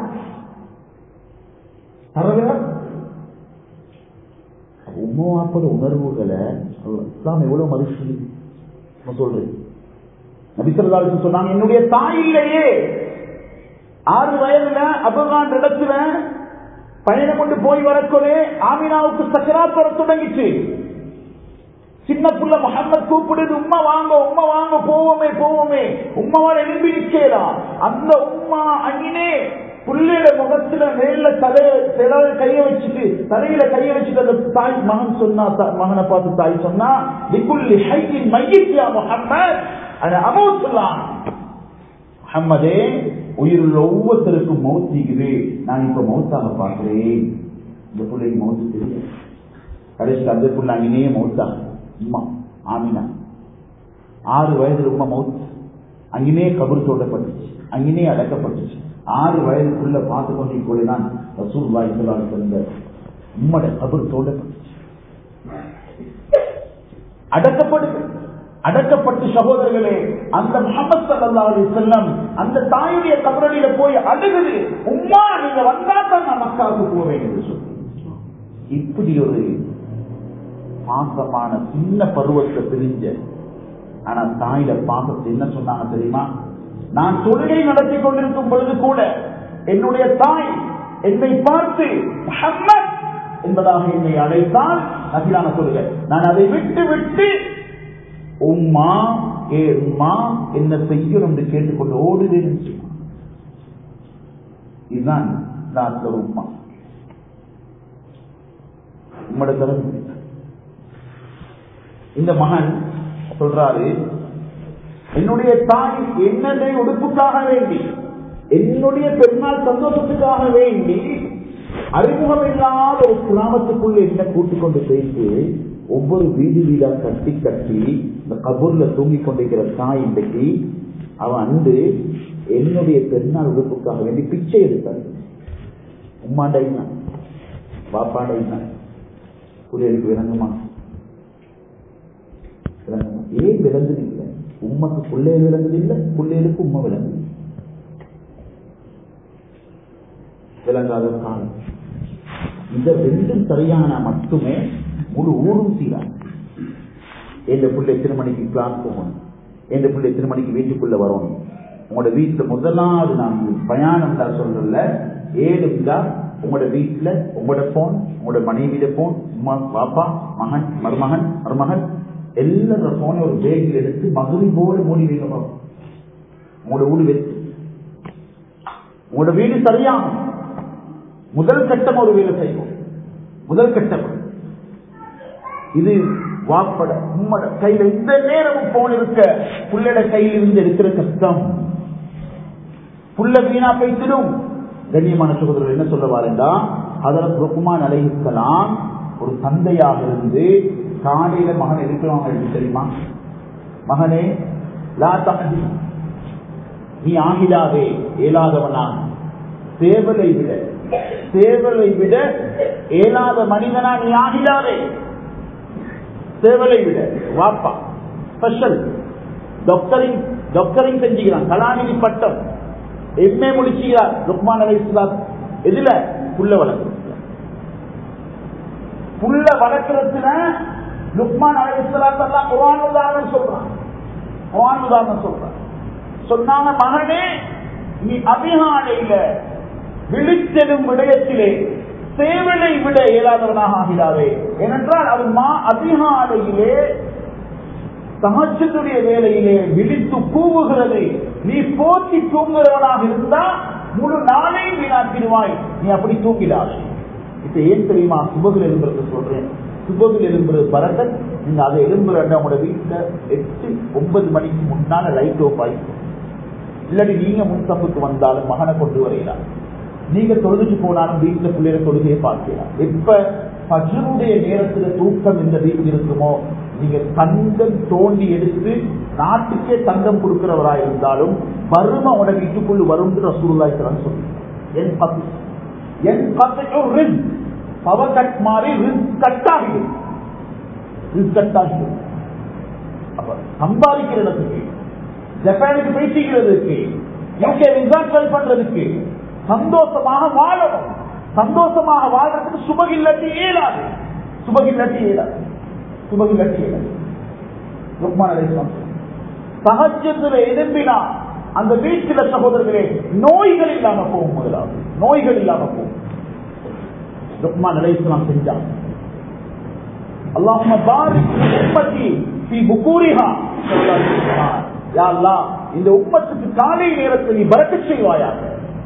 தரவில்லை உமா வாப்பட உணர்வுகளை அல்லாஹ் இஸ்லாம் எவ்வளவு மதிச்சு நான் சொல்றேன் நபிசல்லாலும் சொன்னாங்க என்னுடைய தாய் இல்லையே ஆறு வயதுல அபகான் இடத்துல பயணம் கொண்டு போய் வரக்கொலே ஆமினாவுக்கு சக்கராத் வர தொடங்கிச்சு சின்ன புள்ள முகமது கூப்பிடுது உம்மா வாங்க உம்மா வாங்க போவோமே போவோமே உம்மாவால் எழும்பி நிக்கலாம் அந்த உம்மா அங்கினே புள்ளையோட முகத்துல மேல தலை தலையில கைய வச்சுட்டு தலையில கைய வச்சுட்டு அந்த தாய் மகன் சொன்னா த- மகனை பார்த்து தாய் சொன்னா லிக்குல்லி ஹையின் மையித்யா முகம்மது அது அமௌத்துலாம் முகம்மதே உயிருள்ள ஒவ்வொருத்தருக்கும் மௌத்திக்குது நான் இப்ப மௌத்தாக பார்க்கிறேன் இந்த பிள்ளைக்கு மௌத்து தெரியும் கடைசி அந்த புள்ள அங்கேயே மௌத்தா உம்மா ஆமினா ஆறு வயதுல உம்மா மௌத் அங்கேயே கபர் தோட்டப்பட்டுச்சு அங்கேயே அடக்கப்பட்டுச்சு ஆறு வயதுக்குள்ள பார்த்து கொண்டே கூட நான் ரசூல் வாய் இருந்த உம்மட கபர் தோட்டப்பட்டுச்சு அடக்கப்படுது அடக்கப்பட்டு சகோதரர்களே அந்த முகமது சல்லா அலி செல்லம் அந்த தாயுடைய கபரடியில போய் அழுகுது உம்மா நீங்க வந்தா தான் நான் மக்காவுக்கு போவேன் என்று சொல்லி இப்படி ஒரு பாசமான சின்ன பருவத்தை பிரிஞ்ச ஆனா தாயில பாசத்தை என்ன சொன்னாங்க தெரியுமா நான் தொழுகை நடத்தி கொண்டிருக்கும் பொழுது கூட என்னுடைய தாய் என்னை பார்த்து முஹம்மத் என்பதாக என்னை அழைத்தால் நபிலான சொல்லுங்க நான் அதை விட்டு விட்டு உம்மா ஏ உம்மா என்ன செய்யும் என்று கேட்டுக்கொண்டு ஓடுவேன் சொன்னான். இதுதான் நான் ஒரு உம்மா உம்மோட திறமை இந்த மகன் சொல்றாரு என்னுடைய தாய் என்னுடைய உடுப்புக்காக வேண்டி என்னுடைய பெருநாள் சந்தோஷத்துக்காக வேண்டி அறிமுகம் இல்லாத ஒரு கிராமத்துக்குள்ள என்ன கூட்டிக் கொண்டு போயிட்டு ஒவ்வொரு வீடு வீடா கட்டி கட்டி இந்த கபூர்ல தூங்கிக் கொண்டிருக்கிற தாய் இன்றைக்கு அவன் அன்று என்னுடைய பெருநாள் உடுப்புக்காக வேண்டி பிச்சை எடுத்தான் உம்மாண்ட என்ன பாப்பாண்ட என்ன புரியலுக்கு விளங்குமா விளங்குமா ஏன் விளங்குது இல்லை உண்மைக்கு பிள்ளைகள் விளங்குது இல்லை பிள்ளைகளுக்கு உண்மை விளங்குது விளங்காத ஒரு காலம் இந்த ரெண்டும் சரியான மட்டுமே முழு ஊரும் சீரா எந்த பிள்ளை எத்தனை மணிக்கு கிளாஸ் போகணும் எந்த பிள்ளை எத்தனை மணிக்கு வீட்டுக்குள்ள வரணும் உங்களோட வீட்டுல முதலாவது நான் பயணம் தான் சொல்றல ஏழுந்தா உங்களோட வீட்டுல உங்களோட போன் உங்களோட மனைவியோட போன் உமா பாப்பா மகன் மருமகன் மருமகன் எல்லாரோட போனை ஒரு பேக்கில் எடுத்து மகிழ்வோடு மூடி வைங்க பாப்போம். உங்களோட வீடு வெற்றி உங்களோட வீடு சரியாகும் முதல் கட்டம் ஒரு வேலை செய்வோம் முதல் கட்டம் இது வாப்பட உம்மட கையில இந்த நேரமும் போன் இருக்க புள்ளட கையில் இருந்து எடுக்கிற கஷ்டம் புள்ள வீணா பேசிடும் கண்ணியமான சகோதரர் என்ன சொல்ல வாருண்டா அதற்கு ருக்குமான் அலைஹிஸ்ஸலாம் ஒரு தந்தையாக இருந்து காலையில மகன் இருக்கிறவங்க எப்படி தெரியுமா மகனே லா தகதி நீ ஆகிடாதே இயலாதவனா சேவலை விட சேவலை விட இயலாத மனிதனா நீ ஆகிடாதே சேவலை விட வாப்பா ஸ்பெஷல் டாக்டரிங் டாக்டரிங் செஞ்சுக்கிறான் கலாநிதி பட்டம் எம்ஏ முடிச்சுக்கிறார் ருக்மான் அலை இஸ்லாம் எதுல புள்ள வளர்க்குறது புள்ள வளர்க்கறதுல லுக்மான் அலை இஸ்லாத்தெல்லாம் குரான் உதாரணம் சொல்றான் குரான் உதாரணம் சொல்றான் சொன்னாங்க மகனே நீ அதிகாலையில விழித்தெடும் விடயத்திலே சேவலை விட இயலாதவனாக ஆகிறாவே ஏனென்றால் அது மா அதிகாலையிலே சமச்சத்துடைய வேலையிலே விழித்து கூவுகிறது நீ போற்றி தூங்குகிறவனாக இருந்தா முழு நாளையும் வீணாக்கிடுவாய் நீ அப்படி தூங்கிடாதே இப்ப ஏன் தெரியுமா சுபகில் எழும்புறது சொல்றேன் சுபகில் எழும்புறது பரதன் நீங்க அதை எழும்புற உங்களோட வீட்டுல எட்டு ஒன்பது மணிக்கு முன்னால லைட் ஆஃப் ஆயிடும் இல்லாட்டி நீங்க முன்சப்புக்கு வந்தாலும் மகனை கொண்டு வரையலாம் நீங்க தொழுதுட்டு போனாலும் வீட்டுல பிள்ளைய தொழுகையை பார்க்கலாம் எப்ப பஜனுடைய நேரத்துல தூக்கம் இந்த வீட்டில் இருக்குமோ நீங்க தங்கம் தோண்டி எடுத்து நாட்டுக்கே தங்கம் கொடுக்கிறவரா இருந்தாலும் வறுமை உட வீட்டுக்குள்ள வரும் ரசூலுல்லாஹி ஸல்லல்லாஹு சொல்லி என் பத்து என் பத்து ரிஸ் பவர் கட் மாதிரி ரிஸ் கட் ஆகிடும் ரிஸ் கட் ஆகிடும் அப்ப சம்பாதிக்கிற இடத்துக்கு ஜப்பானுக்கு பேசிக்கிறதுக்கு யூகே விசா ட்ரை பண்றதுக்கு சந்தோஷமாக வாழணும் சந்தோஷமாக வாழ்றதுக்கு சுபகில்லட்டி இயலாது சுபகில்லட்டி இயலாது சுபகில்லட்டி இயலாது ருக்மான் அலைஹிஸ்ஸலாம் சகஜத்துல எதிர்ப்பினா அந்த வீட்டில சகோதரர்களே நோய்கள் இல்லாம போகும் முதலாவது நோய்கள் இல்லாம போகும் ருக்மான் அலைஹிஸ்ஸலாம் செஞ்சாங்க அல்லாஹும்ம பாரிக் உம்மத்தி ஃபீ புகூரிஹா யா அல்லாஹ் இந்த உம்மத்துக்கு காலை நேரத்தில் நீ பரக்கத் செய்வாயாக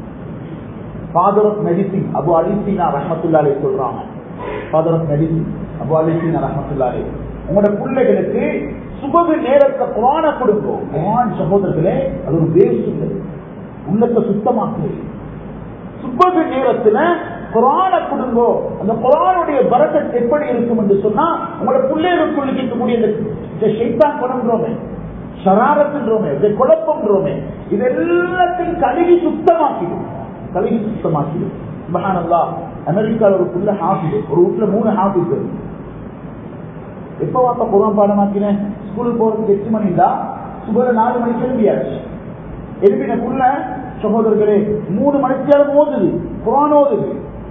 father of medicine Abu Ali Sina ரஹமத்துல்லாலே சொல்றாங்க father of medicine Abu Ali Sina ரஹமத்துல்லாலே உங்களோட பிள்ளைகளுக்கு சுபகு நேரத்தை குரான கொடுக்கும் குரான் சகோதரர்களே அது ஒரு வேஸ்ட் உள்ளது உள்ளத்தை சுத்தமாக்குது சுபகு நேரத்துல குரான கொடுங்கோ அந்த குரானுடைய பரக்கத் எப்படி இருக்கும் என்று சொன்னா உங்களோட பிள்ளைகளுக்குள்ள இருக்கக்கூடிய இந்த ஷைத்தான் குணம்ன்றோமே ஷராரத்துன்றோமே இந்த குழப்பம்ன்றோமே இது எல்லாத்தையும் கழுகி சுத்தமாக்கிடும் கழுகி சுத்தமாக்கிடும் சுபஹானல்லா அமெரிக்கால ஒரு புள்ள ஹாஃபிது ஒரு வீட்டுல மூணு ஹாஃபிஸ் எப்ப வாப்பா குரான் பாடமாக்கினேன் ஸ்கூலுக்கு போறதுக்கு எட்டு மணி தான் சுபர நாலு மணிக்கு எழுப்பியாச்சு எழுப்பின புள்ள சகோதரர்களே மூணு மணிக்கு ஓதுது குரான் ஓதுது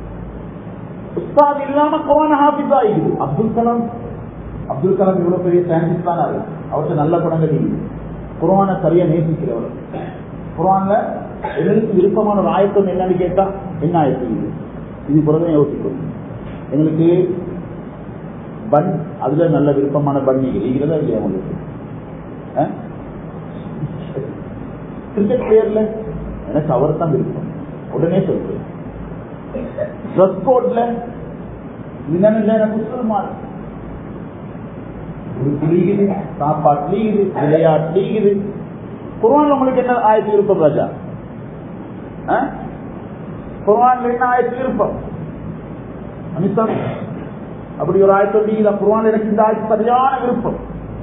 உஸ்தாத் இல்லாம குரான் ஹாஃபிஸ் ஆகிடுது அப்துல் கலாம் அப்துல் கலாம் இவ்வளவு பெரிய சயின்டிஸ்ட் தான் ஆகுது அவர்கிட்ட நல்ல குணங்கள் இல்லை குரானை சரியா நேசிக்கிறவர் குரான்ல எங்களுக்கு விருப்பமான ஒரு ஆயத்தம் என்னன்னு கேட்டா என்ன ஆயத்தம் இது இது புறதான் யோசிக்கும் எங்களுக்கு பன் அதுல நல்ல விருப்பமான பன் இருக்கிறதா இல்லையா உங்களுக்கு கிரிக்கெட் பிளேயர்ல எனக்கு அவர் தான் விருப்பம் உடனே சொல்றேன் ட்ரெஸ் கோட்ல என்னன்னு எனக்கு முஸ்லிமான் உடுப்புலீகுது சாப்பாட்டுலீகுது விளையாட்டுலீகுது குர்ஆன் உங்களுக்கு என்ன ஆயத்து விருப்பம் ராஜா குர்ஆன்ல என்ன ஆயத்து விருப்பம் அனிதா அப்படி ஒரு ஆயத்து வந்தீங்களா குர்ஆன் எனக்கு இந்த ஆயத்து சரியான விருப்பம்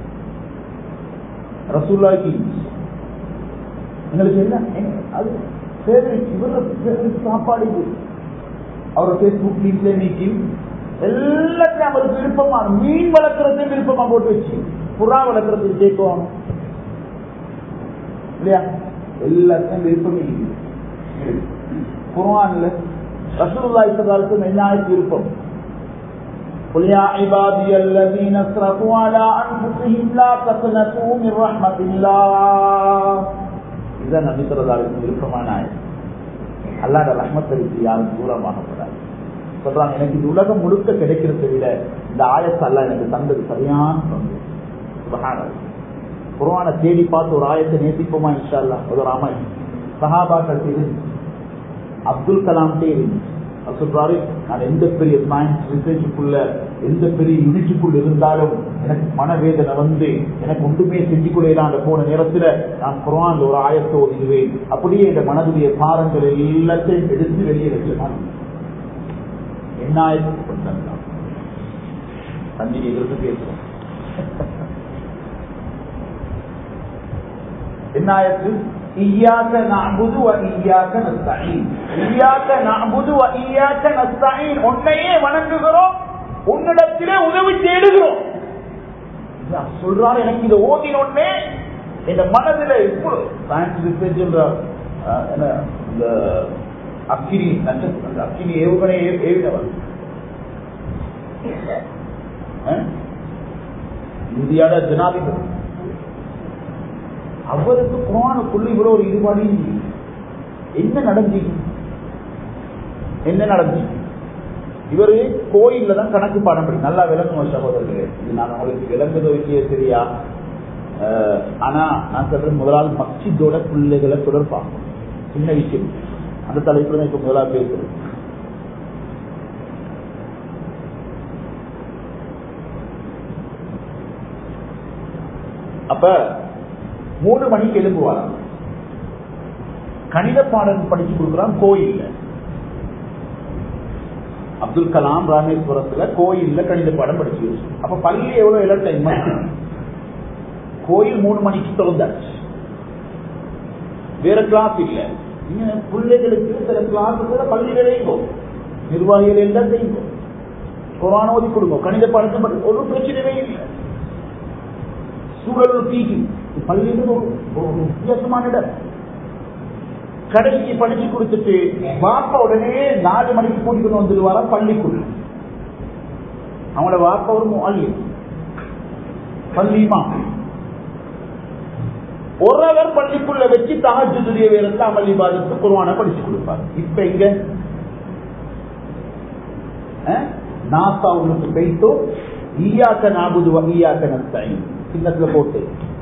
ரசூல்லாக்கு எங்களுக்கு என்ன அது ஃபேவரட் இவர ஃபேவரட் சாப்பாடு இது அவரோட ஃபேஸ்புக் லிங்க்ல நீக்கி எல்லாத்தையும் அவருக்கு விருப்பமான மீன் வளர்க்கறதையும் விருப்பமா போட்டு வச்சு புறா வளர்க்கறதுக்கு சேர்க்குவாங்க இல்லையா எல்லாத்தையும் விருப்பம் குர்ஆன்ல ரசூலுல்லாஹி ஸல்லல்லாஹு அலைஹி என்ன ஆயத்து விருப்பம் قل يا عبادي الذين اسرفوا على انفسهم لا تقنطوا من رحمة الله இதுதான் நபிசரதாருக்கு விருப்பமான ஆயம் அல்லாத ரஹ்மத்தை விட்டு யாரும் தூரமாகப்படாது சொல்றாங்க எனக்கு இந்த உலகம் முழுக்க கிடைக்கிறதை விட இந்த ஆயத்தை அல்ல எனக்கு தந்தது சரியான பங்கு சுபஹானல்லாஹ். குர்ஆனை தேடி பார்த்து ஒரு ஆயத்தை நேசிப்போமா இன்ஷா அல்லாஹ் ஒரு ராமாய் சஹாபாக்கள் தெரிஞ்சு அப்துல் கலாம் தெரிஞ்சு அவர் சொல்றாரு நான் எந்த பெரிய சயின்ஸ் ரிசர்ச்சுக்குள்ள எந்த பெரிய யூனிட்டுக்குள்ள இருந்தாலும் எனக்கு மனவேதனை வந்து எனக்கு ஒன்றுமே செஞ்சு கொள்ளலாம் போன நேரத்துல நான் குரான் ஒரு ஆயத்தை ஓதிடுவேன் அப்படியே இந்த மனதுடைய பாரங்கள் எல்லாத்தையும் எடுத்து வெளியே வச்சுதான் என்ன ஆயத்து தண்ணி எதிர்த்து பேசுறோம் என்ன ஆயத்து இய்யாக நஅபுது வ இய்யாக நஸ்தஈன் இய்யாக நஅபுது வ இய்யாக நஸ்தஈன் உன்னையே வணங்குகிறோம் உன்னிடத்திலே உதவி தேடுகிறோம் அல்லாஹ் சொல்றாரு எனக்கு இதை ஓதினோடனே இந்த மனதில் இவ்வளவு சயின்ஸ் ரிசர்ச் என்ன இந்த அக்கினி நட்சத்திரம் அந்த அக்கினி ஏவுகணை ஏ- ஏவினவர் அஹ்? இந்தியாவோட ஜனாதிபதி அவருக்கு குரானுக்குள்ள இவ்வளவு ஒரு ஈடுபாடு இல்லை. என்ன நடந்து என்ன நடந்து இவரு கோயில்ல தான் கணக்கு பாடம் படி நல்லா விளங்குவோம் சகோதரர்களே இது நான் உங்களுக்கு விளங்குதோ இல்லையே சரியா அஹ், ஆனா நான் சொல்றேன் முதலாவது மக்சிதோட பிள்ளைகளை தொடர்பாகும் சின்ன விஷயம் அந்த தலைப்புல தான் இப்ப முதலாவது பேசுறேன் அப்ப மூணு மணிக்கு எழுப்புவாராம் கணித பாடம் படிச்சு கொடுக்குறான் கோயில்ல அப்துல் கலாம் ராமேஸ்வரத்துல கோயில்ல கணித பாடம் படிச்சு அப்ப பள்ளி எவ்வளவு இடம் டைம் கோயில் மூணு மணிக்கு திறந்தாச்சு வேற கிளாஸ் இல்ல நீங்க பிள்ளைகளுக்கு சில கிளாஸுல பள்ளியில வைங்கோ நிர்வாகிகள் எல்லாம் செய்யுங்க குரான் ஓதி கொடுங்க கணித பாடத்தை படி- ஒரு பிரச்சனையே இல்லை சூழல் தீக்கு பள்ளியில் ஒரு ஒரு வித்தியாசமான இடம் கடைசி படிச்சு கொடுத்துட்டு வாப்பா உடனே நாலு மணிக்கு கூட்டிட்டு வந்துடுவாரா பள்ளிக்குள்ள அவங்களோட வாப்பா ஒரு மொழி பள்ளிமா ஒரு அவர் பள்ளிக்குள்ள வச்சு தகஜுடைய வேறத்துல அமல் இபாதத்து குருவான படிச்சு கொடுப்பார் இப்ப இங்க அஹ், நாசா உங்களுக்கு பெய்தோ ஈயாக்க நாபுது ஈயாக்க நஸ்தாயின் சின்னத்துல போட்டு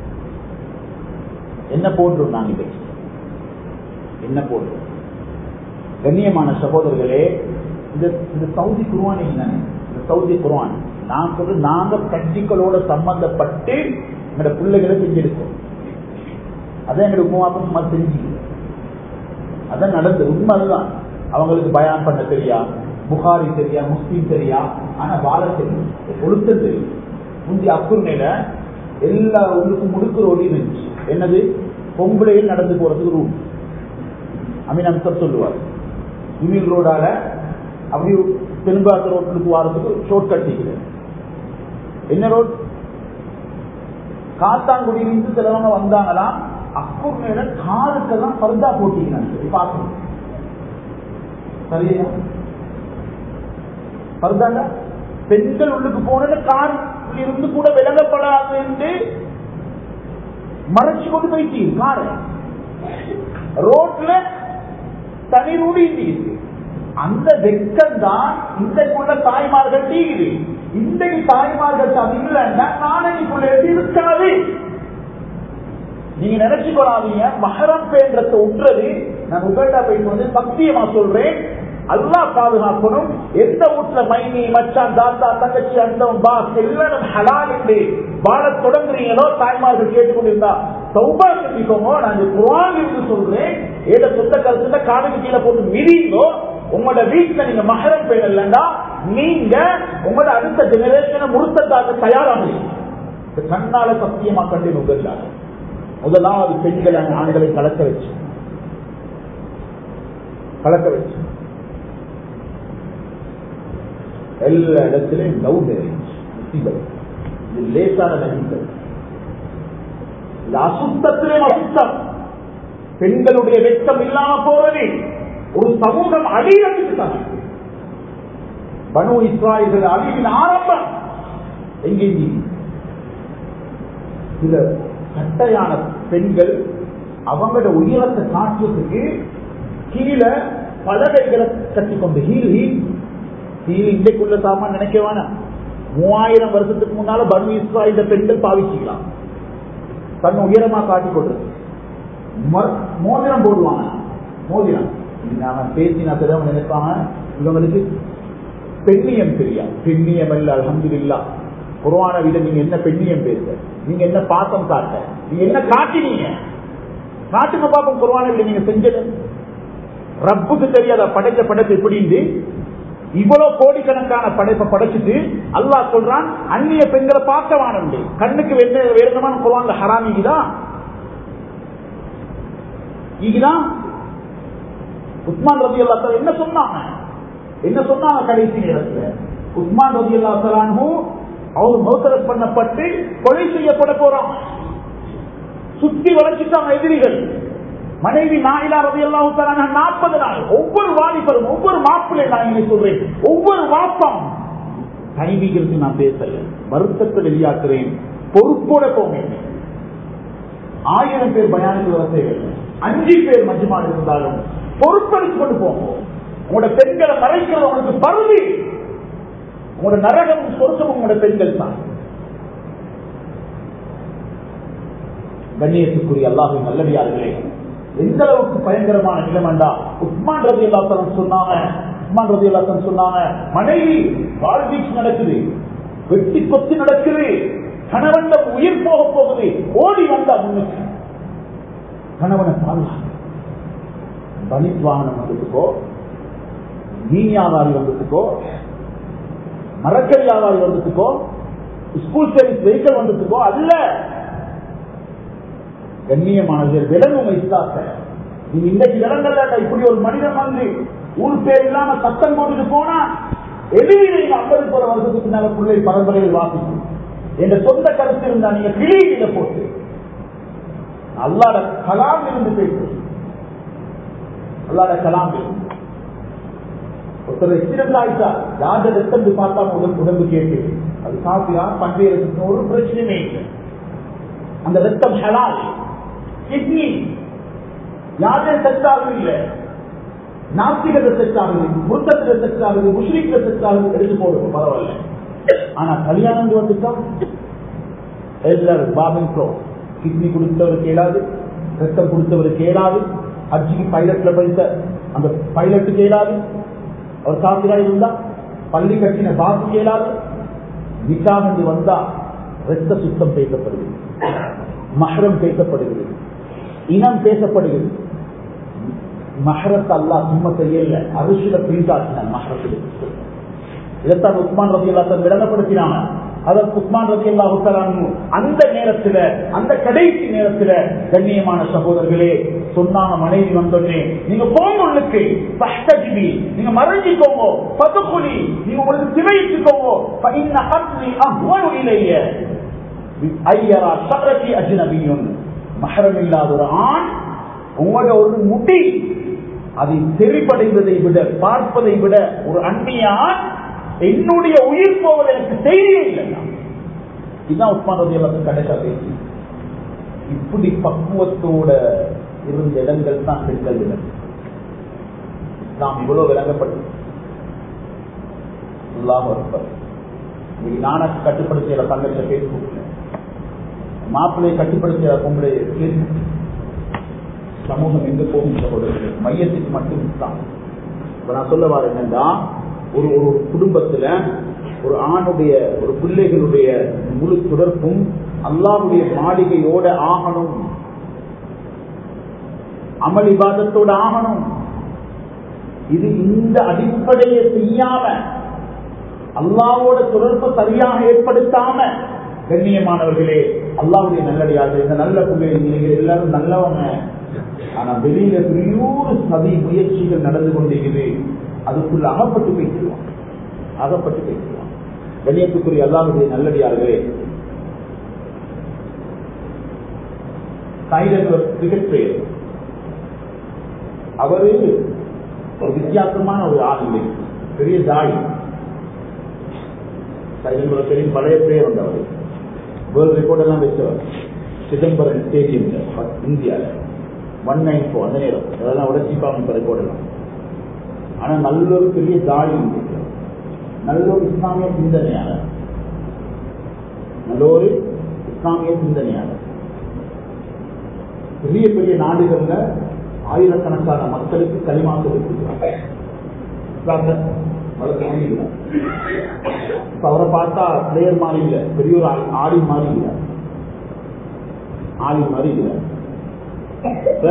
என்ன போடுறோம் நாங்க இதை என்ன போடுறோம் கண்ணியமான சகோதரர்களே இந்த இந்த சவுதி குருவான் என்னன்னு இந்த சவுதி குருவான் நான் சொல்ற நாங்க பிராக்டிக்கலோட சம்பந்தப்பட்டு எங்களோட பிள்ளைகளை செஞ்சிருக்கோம் அதான் எங்களோட உமாப்பம் சும்மா செஞ்சு அதான் நடந்தது உண்மை அதுதான் அவங்களுக்கு பயான் பண்ண தெரியா புகாரி தெரியா முஸ்லீம் தெரியா ஆனா வாழ தெரியும் ஒழுக்கம் தெரியும் முந்தி அக்குர்மையில எல்லா உள்ளுக்கும் முடுக்கு ரோடி இருந்துச்சு என்னது பொம்பளையில் நடந்து போறதுக்கு ரூட் அமீன் அம்சர் சொல்லுவார் இமில் ரோடால அப்படி தென்பாக்க ரோட்டுக்கு வாரத்துக்கு ஷோர்ட் கட் செய்கிறேன் என்ன ரோட் காத்தாங்குடியிலிருந்து சிலவங்க வந்தாங்களாம் அக்கூர் மேல காருக்கெல்லாம் பர்தா போட்டிக்கிறாங்க பார்க்கணும் சரியா பர்தாங்க பெண்கள் உள்ளுக்கு போன கார் இருந்து கூட விலகப்படாது என்று மறைச்சு கொண்டு போயிட்டு காரை ரோட்ல தனி ரூடி இருக்கு அந்த வெக்கம் தான் இன்றைக்குள்ள தாய்மார்கள் தீகுது இன்றைக்கு தாய்மார்கள் அது இல்லைன்னா நாளைக்குள்ள எப்படி இருக்காது நீங்க நினைச்சு கொள்ளாதீங்க மகரம் பேன்றத்தை உற்றது நான் உகண்டா போயிட்டு வந்து சத்தியமா சொல்றேன் அல்லாஹ் பாதுகாக்கணும் எந்த வீட்டுல மைனி மச்சான் தாத்தா தங்கச்சி அந்தம் பாஸ் எல்லாரும் ஹலால் என்று வாழ தொடங்குறீங்களோ தாய்மார்கள் கேட்டுக்கொண்டிருந்தா சௌபா கட்டிக்கோங்க நான் இந்த குரான் இருந்து சொல்றேன் ஏதோ சொந்த கருத்துல காதுக்கு கீழே போட்டு மிதிங்கோ உங்களோட வீட்டுல நீங்க மகரம் பெண் இல்லைன்னா நீங்க உங்களோட அடுத்த ஜெனரேஷனை முறுத்தத்தாக்க தயாராக கண்ணால சத்தியமா கண்டு நுகர்ந்தாங்க முதலாவது பெண்களை ஆண்களை கலக்க வச்சு கலக்க வச்சு எல்லா இடத்திலையும் லவ் மேரேஜ் இது லேசான நம்பிக்கை இது அசுத்தத்திலே அசுத்தம் பெண்களுடைய வெட்கம் இல்லாம போறது ஒரு சமூகம் அழியறதுக்கு தான் பனு இஸ்ராயல்கள் அழிவின் ஆரம்பம் எங்கே சில கட்டையான பெண்கள் அவங்களோட உயரத்தை காட்டுறதுக்கு கீழே பலகைகளை கட்டி கொண்டு ஹீல் ஹீல் ஹீல் இன்றைக்குள்ள சாமான் நினைக்க வேணாம் மூவாயிரம் வருஷத்துக்கு முன்னால பனு இஸ்ராயல் பெண்கள் பாவிச்சுக்கலாம் தன் உயரமா காட்டிக் கொள்றது ம- மோதிரம் போடுவாங்க மோதிரம் நாம பேசினா தெரியாம நினைப்பாங்க இவங்களுக்கு பெண்ணியம் தெரியா பெண்ணியம் அல்ல அல்ஹம்துலில்லா குர்ஆனை விட நீங்க என்ன பெண்ணியம் பேச நீங்க என்ன பாசம் காட்ட நீங்க என்ன காட்டினீங்க காட்டுங்க பாப்போம் குர்ஆனை விட நீங்க செஞ்சது ரப்புக்கு தெரியாத படைச்ச படைப்பு எப்படின்னு இவ்வளவு கோடிக்கணக்கான படைப்பை படைச்சிட்டு அல்லாஹ் சொல்றான் அந்நிய பெண்களை பார்க்க வானண்டு கண்ணுக்கு வெண்ண வேறுமான குர்ஆன்ல ஹராம் இதுதான் இதுதான் உஸ்மான் ரதி அல்லா என்ன சொன்னாங்க என்ன சொன்னாங்க கடைசி நேரத்துல உஸ்மான் ரதி அல்லா அவர் மௌத்தரத் பண்ணப்பட்டு கொலை செய்யப்பட போறான் சுத்தி வளைச்சிட்டாங்க எதிரிகள் மனைவி நாயிலா ரதி அல்லா நாற்பது நாள் ஒவ்வொரு வாலிபரும் ஒவ்வொரு மாப்பிள்ளை நான் இங்கே சொல்றேன் ஒவ்வொரு வாப்பம் டைமிங்கிறது நான் பேசல வருத்தத்தை வெளியாக்குறேன் பொறுப்போட போங்க ஆயிரம் பேர் பயானுக்கு வர தேவையில்லை அஞ்சு பேர் மஜ்மான் இருந்தாலும் பொறுப்பெடுத்து கொண்டு போகும் உங்களோட பெண்களை மறைக்கிறது உங்களுக்கு பருவி உங்களோட நரகமும் சொர்க்கமும் உங்களோட பெண்கள் தான் கண்ணியத்துக்குரிய அல்லாஹின் நல்லடியார்களே எந்த அளவுக்கு பயங்கரமான நிலைமண்டா உஸ்மான் ரதி அல்லாத்தலம் சொன்னாங்க உஸ்மான் ரதி அல்லாத்தலம் சொன்னாங்க மனைவி வாழ்வீச்சு நடக்குது வெட்டி கொத்து நடக்குது கணவன் உயிர் போக போகுது ஓடி வந்தா முன்னுக்கு கணவனை பாதுகாக்க பனித் வாகனம் வந்ததுக்கோ மீன் வியாபாரி வந்ததுக்கோ மரக்கறி வியாபாரி வந்ததுக்கோ ஸ்கூல் சர்வீஸ் வெஹிக்கல் வந்ததுக்கோ அல்ல கண்ணியமானது விலங்கும் இஸ்லாத்த நீங்க இன்றைக்கு விலங்கல்ல இப்படி ஒரு மனிதன் வந்து ஊர் பேர் இல்லாம சத்தம் போட்டுட்டு போனா எதிரி நீங்க ஐம்பது போற வருஷத்துக்கு மேல பிள்ளை பரம்பரையில் வாசிக்கும் என்ற சொந்த கருத்து இருந்தா நீங்க கிளீனில போட்டு அல்லாட கலாம் இருந்து பேசுறது அல்லாட கலாம் இருந்து ஒருத்தர் எக்ஸிடென்ட் ஆயிட்டா யாத ரத்தம் பார்த்தா உடம்பு உடம்பு கேட்டு அது சாப்பியா பண்டைய ஒரு பிரச்சனையுமே இல்லை அந்த ரத்தம் ஹலால் கிட்னி யாரே செட் ஆகும் இல்லை நாஸ்திகத்தை செட் ஆகுது முத்தத்துல செட் ஆகுது முஸ்லீம்ல செட் ஆகுது எடுத்து போடுவோம் பரவாயில்ல ஆனா கல்யாணம் வந்துட்டா எல்லாரும் பாபிங் ப்ரோ கிட்னி கொடுத்தவர் கேளாது ரத்தம் கொடுத்தவர் கேளாது ஹஜ்ஜிக்கு பைலட்ல படித்த அந்த பைலட்டு கேளாது அவர் காப்பிரா இருந்தா பள்ளி கட்டின பாபு கேளாது நிக்காக வந்தா ரத்த சுத்தம் பேசப்படுகிறது மஹரம் பேசப்படுகிறது இனம் பேசப்படுகிறது மஹரத்தை அல்லா சும்மா செய்யல அரிசியில பிரித்தாக்கின மஹரத்தில் இதைத்தான் உஸ்மான் ரவி அல்லா விளங்கப்படுத்தினாங்க அதற்கு உஸ்மான் ரவி அல்லா அந்த நேரத்துல அந்த கடைசி நேரத்துல கண்ணியமான சகோதரர்களே சொன்னாங்க மனைவி வந்தோடனே நீங்க போங்க உள்ளுக்கு பஷ்டஜிபி நீங்க மறைஞ்சிக்கோங்க பதுக்குழி நீங்க உங்களுக்கு சிவைச்சுக்கோங்க இன்ன அக்னி அஹ்வனு இலைய ஐயரா சரதி அஜ்னபியுன் மஹரம் இல்லாத ஒரு ஆண் உங்களோட ஒரு முடி அதை செறிப்படைவதை விட பார்ப்பதை விட ஒரு அந்நியான் என்னுடைய உயிர் போவது எனக்கு செய்தியே இல்லைன்னா இதுதான் உஸ்மான் ரதி எல்லாத்தையும் கடைசா பேசி இப்படி பக்குவத்தோட இருந்த இடங்கள் தான் பெண்கள் இடம் நாம் இவ்வளவு விளங்கப்பட்டது நானக்கு கட்டுப்படுத்திய தங்கச்ச பேஸ்புக்ல மாப்பிள்ளையை கட்டுப்படுத்திய பொம்பளை சமூகம் எங்க போகும் சகோதரர்கள் மையத்துக்கு மட்டும் தான் இப்ப நான் சொல்ல வர என்னன்னா ஒரு ஒரு குடும்பத்துல ஒரு ஆணுடைய ஒரு பிள்ளைகளுடைய முழு தொடர்பும் அல்லாவுடைய மாளிகையோட ஆகணும் அமல் விவாதத்தோட ஆகணும் இது இந்த அடிப்படையை செய்யாம அல்லாவோட தொடர்பு சரியாக ஏற்படுத்தாம கண்ணியமானவர்களே அல்லாவுடைய நல்லடியாக இந்த நல்ல பிள்ளைகள் நீங்க எல்லாரும் நல்லவங்க ஆனா வெளியில பெரியோரு சதி முயற்சிகள் நடந்து கொண்டிருக்குது அதுக்குள்ள அகப்பட்டு பேசுவான் அகப்பட்டு பேசுவான் கண்ணியத்துக்குரிய அல்லாவுடைய நல்லடியார்களே கைலர் கிரிக்கெட் பிளேயர் அவரு ஒரு வித்தியாசமான ஒரு ஆள் இல்லை பெரிய தாய் கைலர் பெரிய பழைய பிளேயர் வந்தவர் வேர்ல்ட் ரெக்கார்ட் எல்லாம் வச்சவர் சிதம்பரம் ஸ்டேடியம்ல இந்தியாவில் ஒன் நைன் ஃபோர் அந்த நேரம் அதெல்லாம் விட சீப்பாக கடை போடலாம் ஆனா நல்ல ஒரு பெரிய தாடி உண்டு நல்ல ஒரு இஸ்லாமிய சிந்தனையாளர் நல்ல ஒரு இஸ்லாமிய சிந்தனையாளர் பெரிய பெரிய நாடுகள்ல ஆயிரக்கணக்கான மக்களுக்கு களிமா கொடுக்கிறார் இஸ்லாத்தை வளர்க்க முடியல இப்ப அவரை பார்த்தா பிளேயர் மாதிரி இல்ல பெரிய ஒரு ஆள் ஆடி மாதிரி இல்ல ஆளி மாதிரி இல்ல இப்ப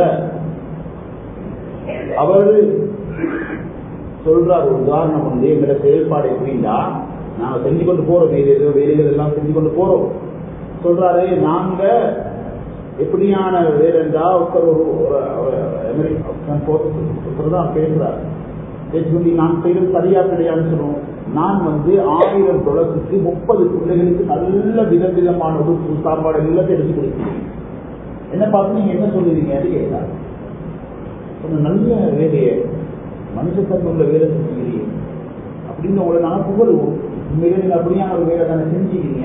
அவரு சொல்றார் ஒரு உதாரணம் வந்து எங்களோட செயல்பாடு எப்படின்னா நாங்க செஞ்சு கொண்டு போறோம் வேலைகள் வேலைகள் எல்லாம் செஞ்சு கொண்டு போறோம் சொல்றாரு நாங்க எப்படியான வேலைண்டா ஒருத்தர் ஒரு ஒரு அமெரிக்கா பேசுறாரு பேசி நான் செய்வது சரியா கிடையாதுன்னு சொல்லுவோம் நான் வந்து ஆயிரம் தொடர்புக்கு முப்பது பிள்ளைகளுக்கு நல்ல விதவிதமான உடுப்பு சாப்பாடு எல்லாத்தையும் எடுத்து கொடுக்கிறேன் என்ன பார்த்து நீங்க என்ன சொல்லுவீங்க கேட்டார் கொஞ்சம் நல்ல வேலையை மனுஷத்தன்மை உள்ள வேலை செஞ்சுக்கிறீங்க அப்படின்னு உங்களை நான் புகழுவோம் உண்மையிலே நீங்க அப்படியான ஒரு வேலை தானே செஞ்சுக்கிறீங்க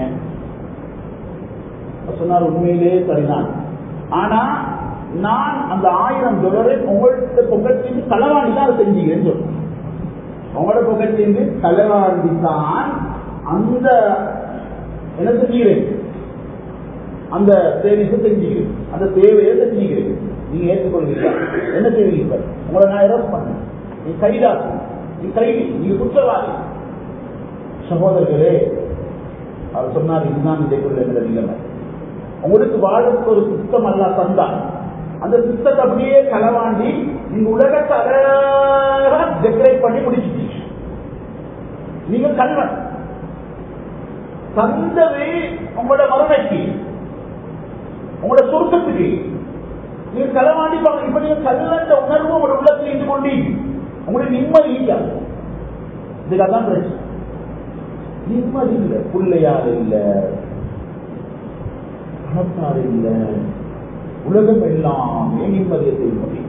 சொன்னார் உண்மையிலே சரிதான் ஆனா நான் அந்த ஆயிரம் டாலரை உங்கள்கிட்ட பொக்கெட்லேருந்து தலைவாண்டி தான் அதை செஞ்சுக்கிறேன்னு சொல்றேன் உங்களோட பொக்கெட்லேருந்து தலைவாண்டி தான் அந்த என்ன செஞ்சுக்கிறேன் அந்த சேவையை செஞ்சுக்கிறேன் அந்த தேவையை செஞ்சுக்கிறேன் நீங்க ஏற்றுக்கொள்வீங்க என்ன செய்வீங்க இப்ப உங்களை நான் இறப்பு பண்ணேன் நீ கைதாக்கு நீ கைதி நீங்க குற்றவாளி சகோதரர்களே அவர் சொன்னார் இதுதான் இதைக்குள்ள என்ற நிலைமை உங்களுக்கு வாழறதுக்கு ஒரு சிஸ்டம் அல்ல தந்தா அந்த சிஸ்டத்தை அப்படியே களவாண்டி நீங்க உலகத்தை அழகா டெக்கரேட் பண்ணி முடிச்சுட்டீங்க நீங்க கல்வன் தந்தது உங்களோட மறுமைக்கு உங்களோட சுருக்கத்துக்கு நீங்க களவாண்டி பாருங்க இப்ப நீங்க கல்லன்ற உணர்வு உங்களோட உள்ளத்தில் இருந்து கொண்டீங்க உங்களுக்கு நிம்மதி இல்ல இதுக்காக பிரச்சனை நிம்மதி இல்லை பிள்ளையார் இல்லை பணத்தார் இல்லை உலகம் எல்லாமே நிம்மதியை முடியும்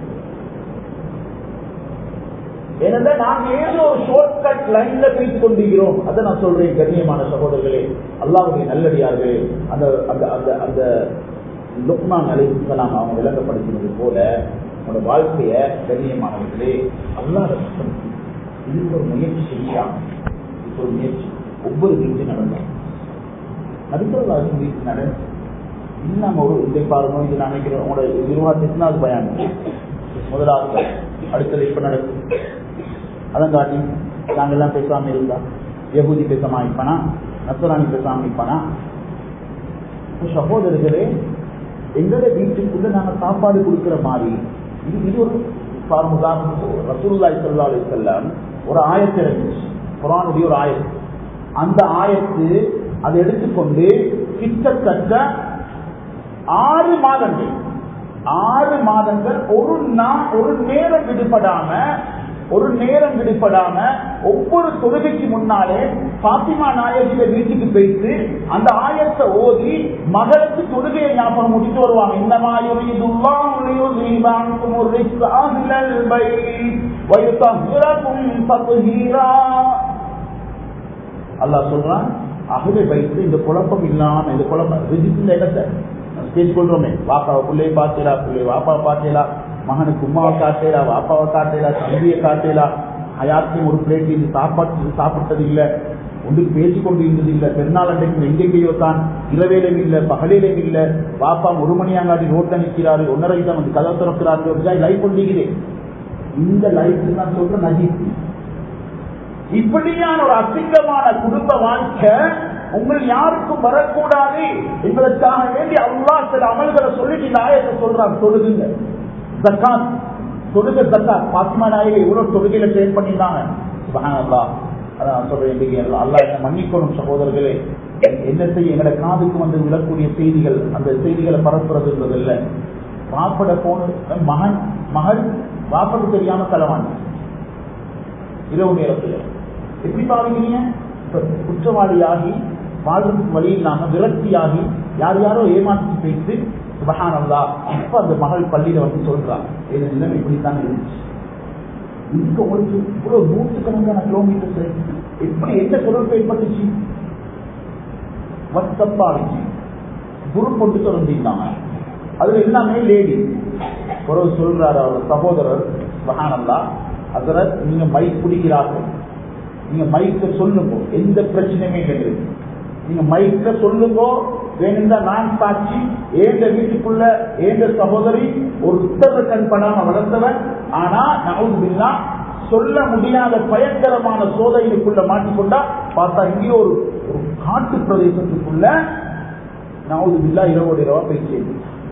ஏனென்றால் நாங்கள் ஏதோ ஒரு ஷார்ட்கட் லைன்ல பேசிக் கொண்டிருக்கிறோம் அதை நான் சொல்றேன் கண்ணியமான சகோதரர்களே அல்லாவுடைய நல்லடியார்களே அந்த அந்த அந்த அந்த லுக்மான் அலைசலாம் அவங்க விளக்கப்படுத்தினது போல உங்களோட வாழ்க்கைய கண்ணியமானவர்களே அல்லாத இதுக்கு ஒரு முயற்சி செய்யலாம் இதுக்கு ஒரு முயற்சி ஒவ்வொரு வீட்டு நடந்தாங்க நடுத்தரவாசி வீட்டு நடந்து இன்னும் ஒரு இதை பாருங்க இது நான் நினைக்கிறேன் உங்களோட இருபத்தி எத்தனாவது பயான் முதலாவது அடுத்தது இப்ப நடக்கும் அதான் காட்டி நாங்கெல்லாம் பேசாம இருந்தா யகுதி பேசாம ஆயிப்பானா நசராணி பேசாம ஆயிப்பானா சகோதரர்களே எங்களோட வீட்டுக்குள்ள நாங்க சாப்பாடு கொடுக்கிற மாதிரி இது இது ஒரு பாருங்க ரசூல்லாய் சல்லா அலி செல்லம் ஒரு ஆயத்து இருந்துச்சு குரானுடைய ஒரு ஆயத்து அந்த ஆயத்து அதை எடுத்துக்கொண்டு கிட்டத்தட்ட ஆறு மாதங்கள் ஆறு மாதங்கள் ஒரு நா- ஒரு நேரம் விடுபடாம ஒரு நேரம் விடுபடாம ஒவ்வொரு தொழுகைக்கு முன்னாலே பாத்திமா நாயகிய வீட்டுக்கு போயிட்டு அந்த ஆயத்தை ஓதி மகளுக்கு தொழுகையை ஞாபகம் முடித்து வருவாங்க இந்த அல்லாஹ் சொல்றான் அகவை வைத்து இந்த குழப்பம் இல்லாம இந்த குழப்பம் ரிஜிஸ்ட் இடத்தை பேசி கொள்றோமே வாப்பாவை பிள்ளையை பார்த்தேலா பிள்ளை வாப்பாவை பார்த்தேலா மகனுக்கு உமாவை காட்டேலா வாப்பாவை காட்டேலா தம்பியை காட்டேலா ஹயாத்தையும் ஒரு பிளேட் இது சாப்பாட்டு சாப்பிட்டது இல்ல ஒன்றுக்கு பேசிக் கொண்டு இருந்தது இல்ல பெருநாள் அன்றைக்கு எங்கெங்கேயோ தான் இரவேலும் இல்ல பகலிலும் இல்ல வாப்பா ஒரு மணியாங்காட்டி ரோட்ல நிற்கிறாரு ஒன்னரை தான் வந்து கதை திறக்கிறாரு ஒரு ஜாய் லைஃப் கொண்டிருக்கிறேன் இந்த லைஃப் நான் சொல்ற நஜீப் இப்படியான ஒரு அசிங்கமான குடும்ப வாழ்க்கை உங்கள் யாருக்கும் வரக்கூடாது என்பதற்காக வேண்டி அல்லாஹ் சில அமல்களை சொல்லிட்டு இந்த ஆயத்தை சொல்றான் தொழுகுங்க ஜக்காத் தொழுக ஜக்காத் பாத்திமா நாயகை இவ்வளவு தொழுகையில ட்ரெயின் பண்ணியிருந்தாங்க சுபஹானல்லாஹ் அதான் சொல்றேன் இன்னைக்கு அல்லாஹ் என்ன மன்னிக்கணும் சகோதரர்களே என்ன செய்ய எங்கட காதுக்கு வந்து விழக்கூடிய செய்திகள் அந்த செய்திகளை பரப்புறது என்பதில்லை வாப்பட போன மகன் மகள் வாப்படு தெரியாம தலைவாங்க இரவு நேரத்தில் எப்படி பாருங்க இப்ப குற்றவாளியாகி வாழ்றதுக்கு வழி இல்லாம விரக்தியாகி யார் யாரோ ஏமாற்றி பேசி சுபஹானல்லா இப்ப அந்த மகள் பள்ளியில வந்து சொல்றான் இது நிலைமை இப்படித்தான் இருந்துச்சு இங்க உங்களுக்கு இவ்வளவு நூற்றுக்கணக்கான கிலோமீட்டர் எப்படி எந்த தொடர்பு ஏற்பட்டுச்சு வாட்ஸ்அப்பா இருந்துச்சு குரு கொண்டு தொடர்ந்துருந்தாங்க அதுல எல்லாமே லேடி ஒரு சொல்றாரு அவர் சகோதரர் மகானல்லா அதனால் நீங்க மைக் பிடிக்கிறார்கள் நீங்க மைக்க சொல்லுங்க எந்த பிரச்சனையுமே கிடையாது நீங்க மைக்க சொல்லுங்க வேணும்னா நான் சாட்சி ஏந்த வீட்டுக்குள்ள ஏந்த சகோதரி ஒரு உத்தரவு கண் பண்ணாம வளர்ந்தவன் ஆனா நவுதுபில்லா சொல்ல முடியாத பயங்கரமான சோதனைக்குள்ள மாட்டிக்கொண்டா பார்த்தா இங்கே ஒரு ஒரு காட்டு பிரதேசத்துக்குள்ள நவுதுபில்லா இரவோடு இரவா போய்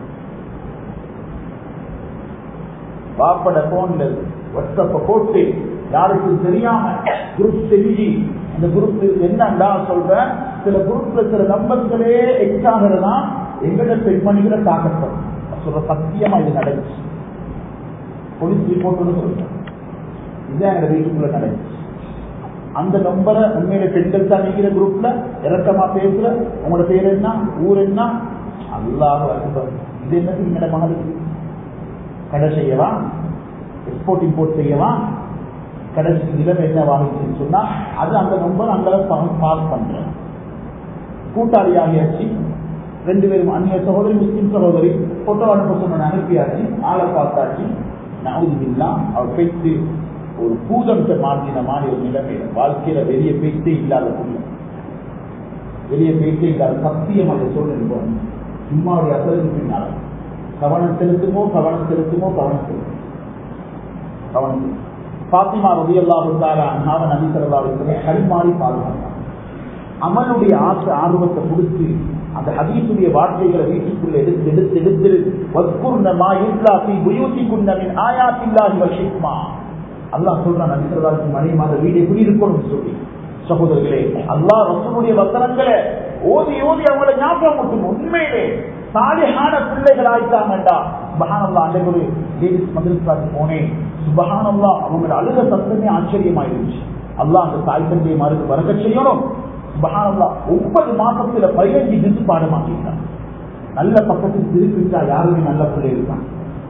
வாப்பட போன்ல வாட்ஸ்அப்ப போட்டு யாருக்கும் தெரியாம குரூப் செஞ்சு அந்த குரூப் என்னண்டா சொல்றேன் சில குரூப்ல சில நம்பர்களே எக்ஸ் ஆகிறதா எங்கிட்ட செட் பண்ணிக்கிற தாக்கட்டும் சொல்ற சத்தியமா இது நடந்துச்சு போலீஸ் ரிப்போர்ட் சொல்றேன் இதுதான் எங்க வீட்டுக்குள்ள நடந்துச்சு அந்த நம்பரை உண்மையில பெண்கள் தான் நிக்கிற குரூப்ல இறக்கமா பேசுற உங்களோட பேர் என்ன ஊர் என்ன அல்லாஹ் அக்பர். இது என்னது என்னோட மகளுக்கு கடை செய்யவா எக்ஸ்போர்ட் இம்போர்ட் செய்யவா கடைசி நிலைமை என்ன வாங்கிச்சுன்னு சொன்னா அது அந்த நம்பர் அங்கே பாஸ் பண்றேன் கூட்டாளி ஆகியாச்சு ரெண்டு பேரும் அந்நிய சகோதரி முஸ்லிம் சகோதரி போட்டோ அனுப்ப சொன்ன அனுப்பியாச்சு ஆளை பார்த்தாச்சு நவுதுபில்லா அவர் பேச்சு ஒரு பூதத்தை மாற்றின மாதிரி ஒரு நிலைமையில வாழ்க்கையில வெளிய பேச்சே இல்லாத புள்ள வெளிய பேச்சே இல்லாத சத்தியம் அதை சொல்லுங்க சும்மாவுடைய அசலுக்கு பின்னால கவனம் செலுத்துமோ கவனம் செலுத்துமோ கவனம் செலுத்தும் கவனம் செலுத்தும் பாத்திமா ரவி அல்லாஹால அண்ணாவன் நபி சொல்லா கரிமாறி பாதுகாத்தான் அமலுடைய ஆசை ஆர்வத்தை கொடுத்து அந்த ஹதீசுடைய வார்த்தைகளை வீட்டுக்குள்ள எடுத்து எடுத்து எடுத்து வத்குர்ணமா இல்லாசி புயூசி குன்னமின் ஆயாத்தில்லாஹி வஷிக்மா அல்லாஹ் சொல்றான் நபி சொல்லா மனைவி வீடு எப்படி இருக்கணும்னு சொல்லி சகோதரர்களே அல்லாஹ் ரசூலுடைய வசனங்களை ஓதி ஓதி அவங்களை ஞாபகம் மட்டும் உண்மையிலே சாலிஹான பிள்ளைகள் ஆயிட்டாங்கடா சுபஹானல்லா அன்றைக்கு ஒரு லேடிஸ் மதரசாக்கு போனேன் சுபஹானல்லா அவங்களோட அழுக சத்தமே ஆச்சரியமாயிருந்துச்சு அல்லாஹ் அந்த தாய் தந்தையை மறுத்து வரக்க செய்யணும் சுபஹானல்லா ஒன்பது மாசத்துல பதினஞ்சு திசு பாடமாக்கிட்டான் நல்ல பக்கத்துக்கு திருப்பிட்டா யாருமே நல்ல பிள்ளை இருக்கான்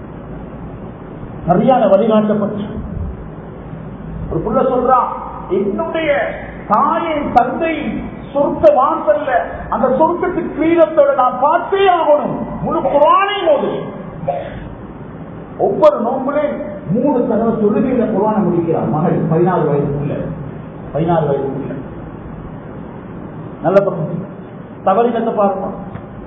சரியான வழிகாட்டப்பட்டு ஒரு புள்ள சொல்றான் என்னுடைய தாயின் தந்தை சொர்க்க வாசல்ல அந்த சொர்க்கத்துக்கு கிரீடத்தோட நான் பார்த்தே ஆகணும் முழு குரானை மோது ஒவ்வொரு நோம்புலையும் மூணு தடவை தொழுகையில குரானை முடிக்கிறார் மகள் பதினாறு வயதுக்குள்ள பதினாறு வயதுக்குள்ள நல்ல பக்கம் தவறினத்தை பார்ப்போம்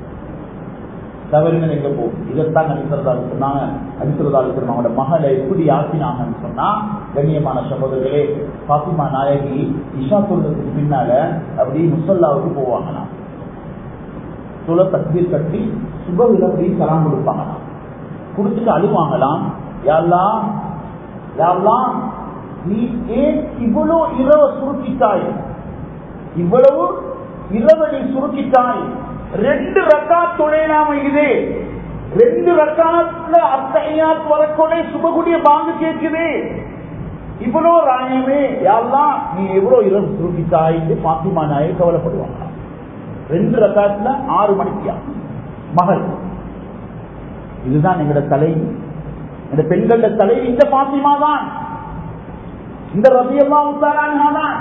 தவறினது எங்க போகும் இதைத்தான் நபிசரதால் சொன்னாங்க நபிசரதால் அவங்களோட மகளை எப்படி ஆக்கினாங்கன்னு சொன்னா கண்ணியமான சகோதரர்களே பாத்திமா நாயகி இஷா சொல்றதுக்கு பின்னால அப்படி முசல்லாவுக்கு போவாங்களாம் சுல தக்பீர் கட்டி சுபவில அப்படி சலாம் கொடுப்பாங்களாம் கொடுத்துட்டு அழுவாங்களாம் யாரெல்லாம் யாரெல்லாம் நீ ஏன் இவ்வளவு இரவு சுருக்கிட்டாய் இவ்வளவு இரவு நீ சுருக்கிட்டாய் ரெண்டு ரக்காத் தொழையாம இது ரெண்டு ரக்காத்துல அத்தையாத் வரக்கொடை சுபகுடிய பாங்கு கேட்குது இவ்வளோ ராயமே யாரெல்லாம் நீ எவ்வளவு இரவு சுருக்கிட்டாய் பாத்திமா நாயை கவலைப்படுவாங்க ரெண்டு ரக்காத்துல ஆறு மணிக்கியா மகள் இதுதான் எங்களோட தலை இந்த பெண்களோட தலை இந்த பாத்திமா தான் இந்த ரபியெல்லாம் தான்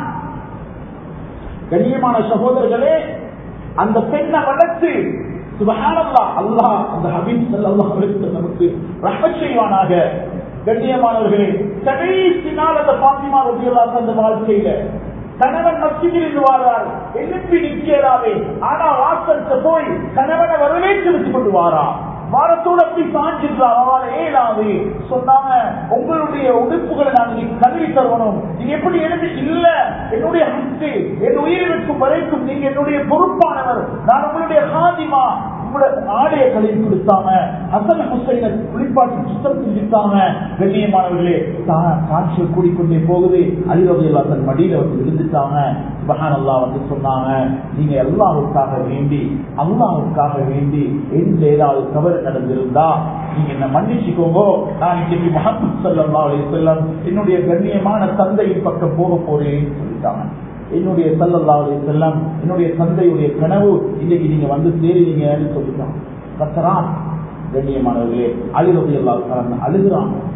கண்ணியமான சகோதரர்களே அந்த பெண்ணை வளர்த்து சுபஹானல்லா அல்லாஹ் அந்த ஹபீப் ஸல்லல்லாஹு அலைஹி வஸல்லம் நமக்கு ரஹ்மத் செய்வானாக கண்ணியமானவர்களே கடைசி நாள் அந்த பாத்திமா ரலியல்லாஹு அந்த வாழ்க்கையில கணவன் மஸ்ஜிதில் இருந்து வாரார் எழுப்பி நிற்கிறாவே ஆனா வாசல்கிட்ட போய் கணவனை வரவேற்று கொண்டு வாரா வாரத்தோட அப்படி சாஞ்சிருக்கிறார் ஏழாவது சொன்னாங்க உங்களுடைய உடுப்புகளை நான் இன்னைக்கு கழுவி தருவணும் நீங்க எப்படி எழுதி இல்ல என்னுடைய ஹத்து என் உயிரிழக்கும் வரைக்கும் நீங்க என்னுடைய பொறுப்பானவர் நான் உங்களுடைய ஹாதிமா உங்களோட ஆடைய கழுவி கொடுத்தாங்க அசல் ஹுசைனை குளிப்பாட்டி சுத்தம் செஞ்சுட்டாங்க கண்ணியமானவர்களே காட்சியில் கூடிக்கொண்டே போகுது அலிரவையில் தன் மடியில வந்து விழுந்துட்டாங்க சுபஹான் அல்லா வந்து சொன்னாங்க நீங்க அல்லாவுக்காக வேண்டி அல்லாவுக்காக வேண்டி எந்த ஏதாவது தவறு நடந்திருந்தா நீங்க என்ன மன்னிச்சுக்கோங்க நான் இன்னைக்கு முகமது சல்லா அலி செல்லம் என்னுடைய கண்ணியமான தந்தையின் பக்கம் போக போறேன்னு சொல்லிட்டாங்க என்னுடைய சல்லல்லா அலி செல்லம் என்னுடைய தந்தையுடைய கனவு இன்னைக்கு நீங்க வந்து சேருவீங்கன்னு சொல்லிட்டாங்க கத்தரான் கண்ணியமானவர்களே அழுகிறது எல்லா அழுகிறாங்க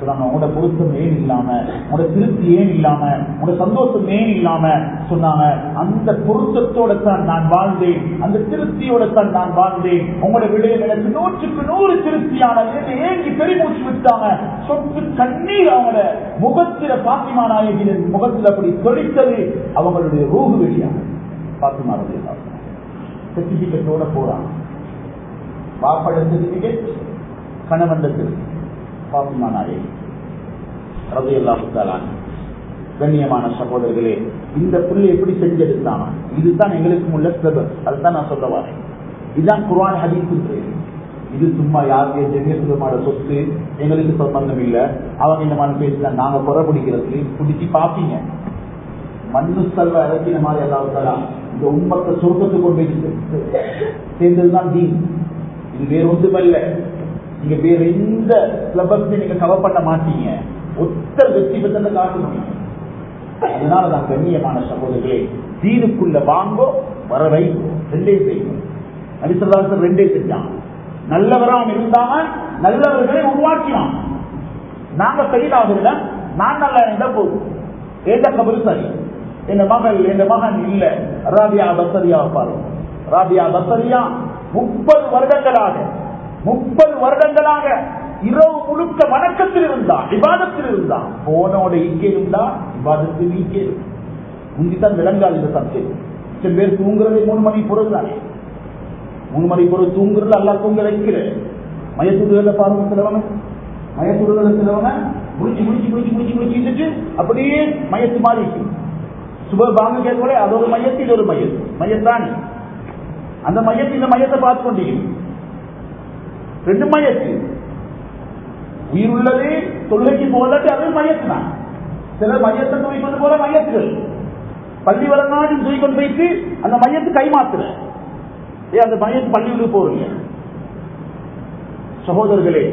சொன்னாங்க உங்களோட பொருத்தம் ஏன் இல்லாம உங்களோட திருப்தி ஏன் இல்லாம உங்களோட சந்தோஷம் ஏன் இல்லாம சொன்னாங்க அந்த பொருத்தத்தோட தான் நான் வாழ்ந்தேன் அந்த திருப்தியோட தான் நான் வாழ்ந்தேன் உங்களோட விடயம் எனக்கு நூற்றுக்கு நூறு திருப்தியானது என்று ஏங்கி பெருமூச்சு விட்டாங்க சொத்து கண்ணீர் அவங்களோட முகத்தில பாத்திமா நாயகியின் முகத்தில் அப்படி தொழித்தது அவங்களுடைய ரூகு வெளியாக பாத்திமா சர்டிபிகேட்டோட போறாங்க வாப்பட சர்டிபிகேட் கணவன் பாத்திமா நாயகி ரவி அல்லாஹுத்தாலான் கண்ணியமான சகோதரர்களே இந்த புள்ளி எப்படி செஞ்செடுத்தாங்க இதுதான் எங்களுக்கு உள்ள சிலபஸ் அதுதான் நான் சொல்ல வரேன் இதுதான் குர்ஆன் ஹதீஸ் இது சும்மா யாருக்கே ஜெமியத்துலமான சொத்து எங்களுக்கு சம்பந்தம் இல்ல அவங்க இந்த மாதிரி பேசினா நாங்க குறை பிடிக்கிறதுக்கு பிடிச்சி பாப்பீங்க மண்ணு செல்வ இறக்கின மாதிரி எல்லாத்தாலா இந்த உண்மத்தை சொர்க்கத்துக்கு கொண்டு போய் சேர்ந்ததுதான் தீன் இது வேற ஒன்றுமல்ல நீங்க வேற எந்த சிலபஸ் நீங்க கவர் பண்ண மாட்டீங்க ஒத்த வெற்றி பெற்றதை காட்ட முடியும் அதனாலதான் கண்ணியமான சகோதரர்களே தீனுக்குள்ள வாங்கோ வர வைங்கோ ரெண்டே செய்யும் நபிசல்லாசர் ரெண்டே செஞ்சான் நல்லவராம் இருந்தாங்க நல்லவர்களை உருவாக்கினான் நாங்க செயலாகிறத நான் நல்லா இருந்தா போதும் ஏத கபரு சரி என் மகள் என் மகன் இல்ல ராபியா பசரியா பாருங்க ராபியா பசரியா முப்பது வருடங்களாக முப்பது வருடங்களாக இரவு முழுக்க வணக்கத்தில் இருந்தா விவாதத்தில் இருந்தா போனோட ஈக்கே இருந்தா விவாதத்தில் ஈக்கே முந்தித்தான் விளங்காது இந்த சப்ஜெக்ட் சில பேர் தூங்குறதே மூணு மணி பொருள் தானே மூணு மணி பொருள் தூங்குறது அல்லா தூங்க வைக்கிற மயத்தூடுதல பாருங்க சிலவங்க மயத்தூடுதல சிலவங்க முடிச்சு முடிச்சு முடிச்சு முடிச்சு முடிச்சுட்டு அப்படியே மயத்து மாறி சுப பாங்க கேட்கல அது ஒரு மையத்து இது ஒரு மையத்து மையத்தானே அந்த மையத்து இந்த மையத்தை பார்த்து கொண்டீங்க ரெண்டு மையத்து உயிர் உள்ளது தொழுகைக்கு போகலாட்டி அது மையத்து தான் சில மையத்தை துவைப்பது போல மையத்துகள் பள்ளி வரநாடு தூக்கிக்கொண்டு போயிட்டு அந்த மையத்து கைமாத்துற ஏ அந்த மையத்து பள்ளியுள்ள போறீங்க சகோதரர்களே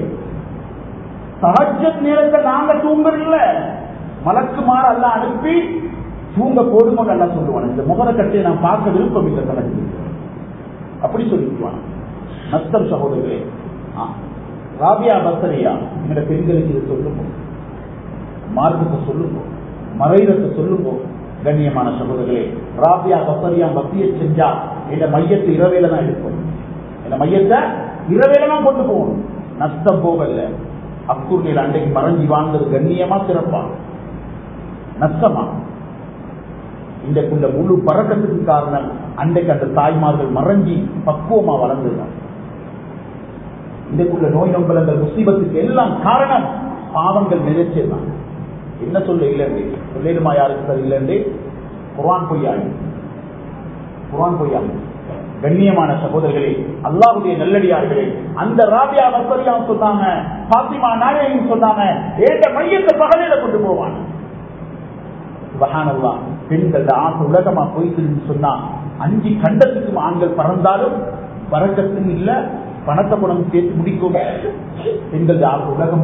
சகஜ நேரத்தை நாங்க தூங்குறதில்ல மலக்கு மாற அல்ல அனுப்பி தூங்க போடுங்க நல்லா சொல்லுவாங்க இந்த முகர கட்டையை நான் பார்க்க விருப்பம் இல்லை சகஜ அப்படி சொல்லிக்குவாங்க நஷ்டம் சகோதரர்களே ராபியா பசரியா எங்க பெண்களுக்கு இதை சொல்லுங்க மார்க்கத்தை சொல்லுங்க மறைரத்தை சொல்லுங்க கண்ணியமான சகோதரர்களே ராபியா பசரியா பக்திய செஞ்சா இந்த மையத்தை இரவேல தான் எடுக்கும் இந்த மையத்தை இரவேல தான் கொண்டு போகணும் நஷ்டம் போகல அக்கூர்ணியில் அன்றைக்கு மறைஞ்சி வாழ்ந்தது கண்ணியமா சிறப்பா நஷ்டமா இன்றைக்குள்ள முழு பறக்கத்துக்கு காரணம் அன்றைக்கு அந்த தாய்மார்கள் மறைஞ்சி பக்குவமா வளர்ந்துதான் இன்றைக்குள்ள நோய் நம்பலங்கள் முசீபத்துக்கு எல்லாம் காரணம் பாவங்கள் நினைச்சதுதான் என்ன சொல்ல இல்லைண்டு சொல்லிடுமா யாருக்கு சரி இல்லைண்டு குரான் பொய்யாய் குரான் பொய்யாய் கண்ணியமான சகோதரர்களே அல்லாஹுடைய நல்லடியார்களே அந்த ராபியா வசரியா சொன்னாங்க பாத்திமா நாயகம் சொன்னாங்க ஏட்ட மையத்தை பகலையில கொண்டு போவான் சுபஹானல்லா பெண்கள் ஆசை உலகமா போயிட்டு சொன்னா அஞ்சு கண்டத்துக்கும் ஆண்கள் பறந்தாலும் பறக்கத்தும் இல்ல பணத்தை பணம் சேர்த்து முடிக்கும் பெண்கள் ஆசை உலகம்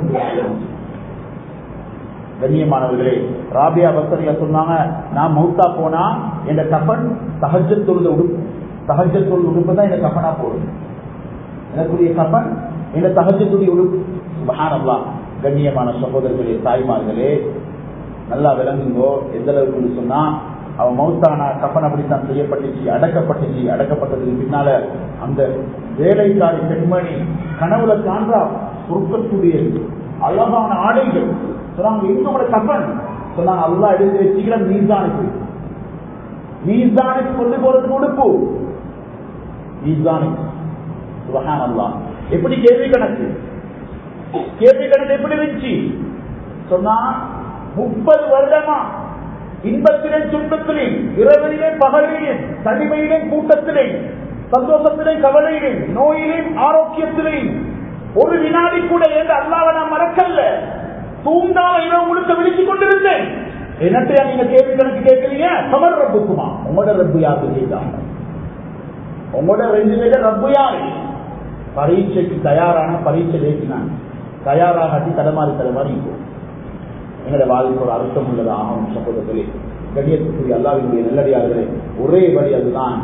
கண்ணியமானவர்களே ராபியா பசரியா சொன்னாங்க நான் மௌத்தா போனா என் கஃபன் சகஜத்தொழுத உடுப்பு சகஜத்தொழில் உடுப்பு தான் இந்த கஃபனா போடும் எனக்குரிய கஃபன் இந்த சகஜத்துடைய உடுப்பு சுபஹானல்லா கண்ணியமான சகோதரர்களே தாய்மார்களே நல்லா விளங்குங்கோ எந்த அளவுக்கு சொன்னா அவன் மௌத்தானா கப்பன் அப்படித்தான் செய்யப்பட்டுச்சு அடக்கப்பட்டுச்சு அடக்கப்பட்டதுக்கு பின்னால அந்த வேலைக்காரி பெண்மணி கனவுல காண்றா சொர்க்கத்துடைய அழகான ஆடைகள் சொன்னாங்க எங்களோட கப்பன் சொன்னாங்க அல்லா எடுத்து வச்சுக்கிற மீசானுக்கு மீசானுக்கு கொண்டு போறதுக்கு உடுப்பு மீசானுக்கு சுபஹான் அல்லா எப்படி கேள்வி கணக்கு கேள்வி கணக்கு எப்படி இருந்துச்சு சொன்னா முப்பது வருடமா இன்பத்திலே துன்பத்திலே இரவிலே பகலிலே தனிமையிலே கூட்டத்திலே சந்தோஷத்திலே கவலையிலே நோயிலே ஆரோக்கியத்திலே ஒரு வினாடி கூட என்று அல்லாவை நான் மறக்கல்ல தூங்காம இரவு முழுக்க விழித்துக் கொண்டிருந்தேன் என்னத்தையா நீங்க கேள்வி கணக்கு கேட்கறீங்க கவர் ரப்புக்குமா உங்களோட ரப்பு யாரு கேட்டாங்க உங்களோட ரெண்டு பேர ரப்பு யாரு பரீட்சைக்கு தயாரான பரீட்சை எழுதினான் தயாராகாட்டி தடமாறி தடமாறி இருக்கும் எங்களோட வாழ்க்கை ஒரு அர்த்தம் உள்ளது ஆகும் சகோதரர்களே கண்ணியத்துக்குரிய அல்லாவினுடைய நல்லடியார்களே ஒரே வழி அதுதான்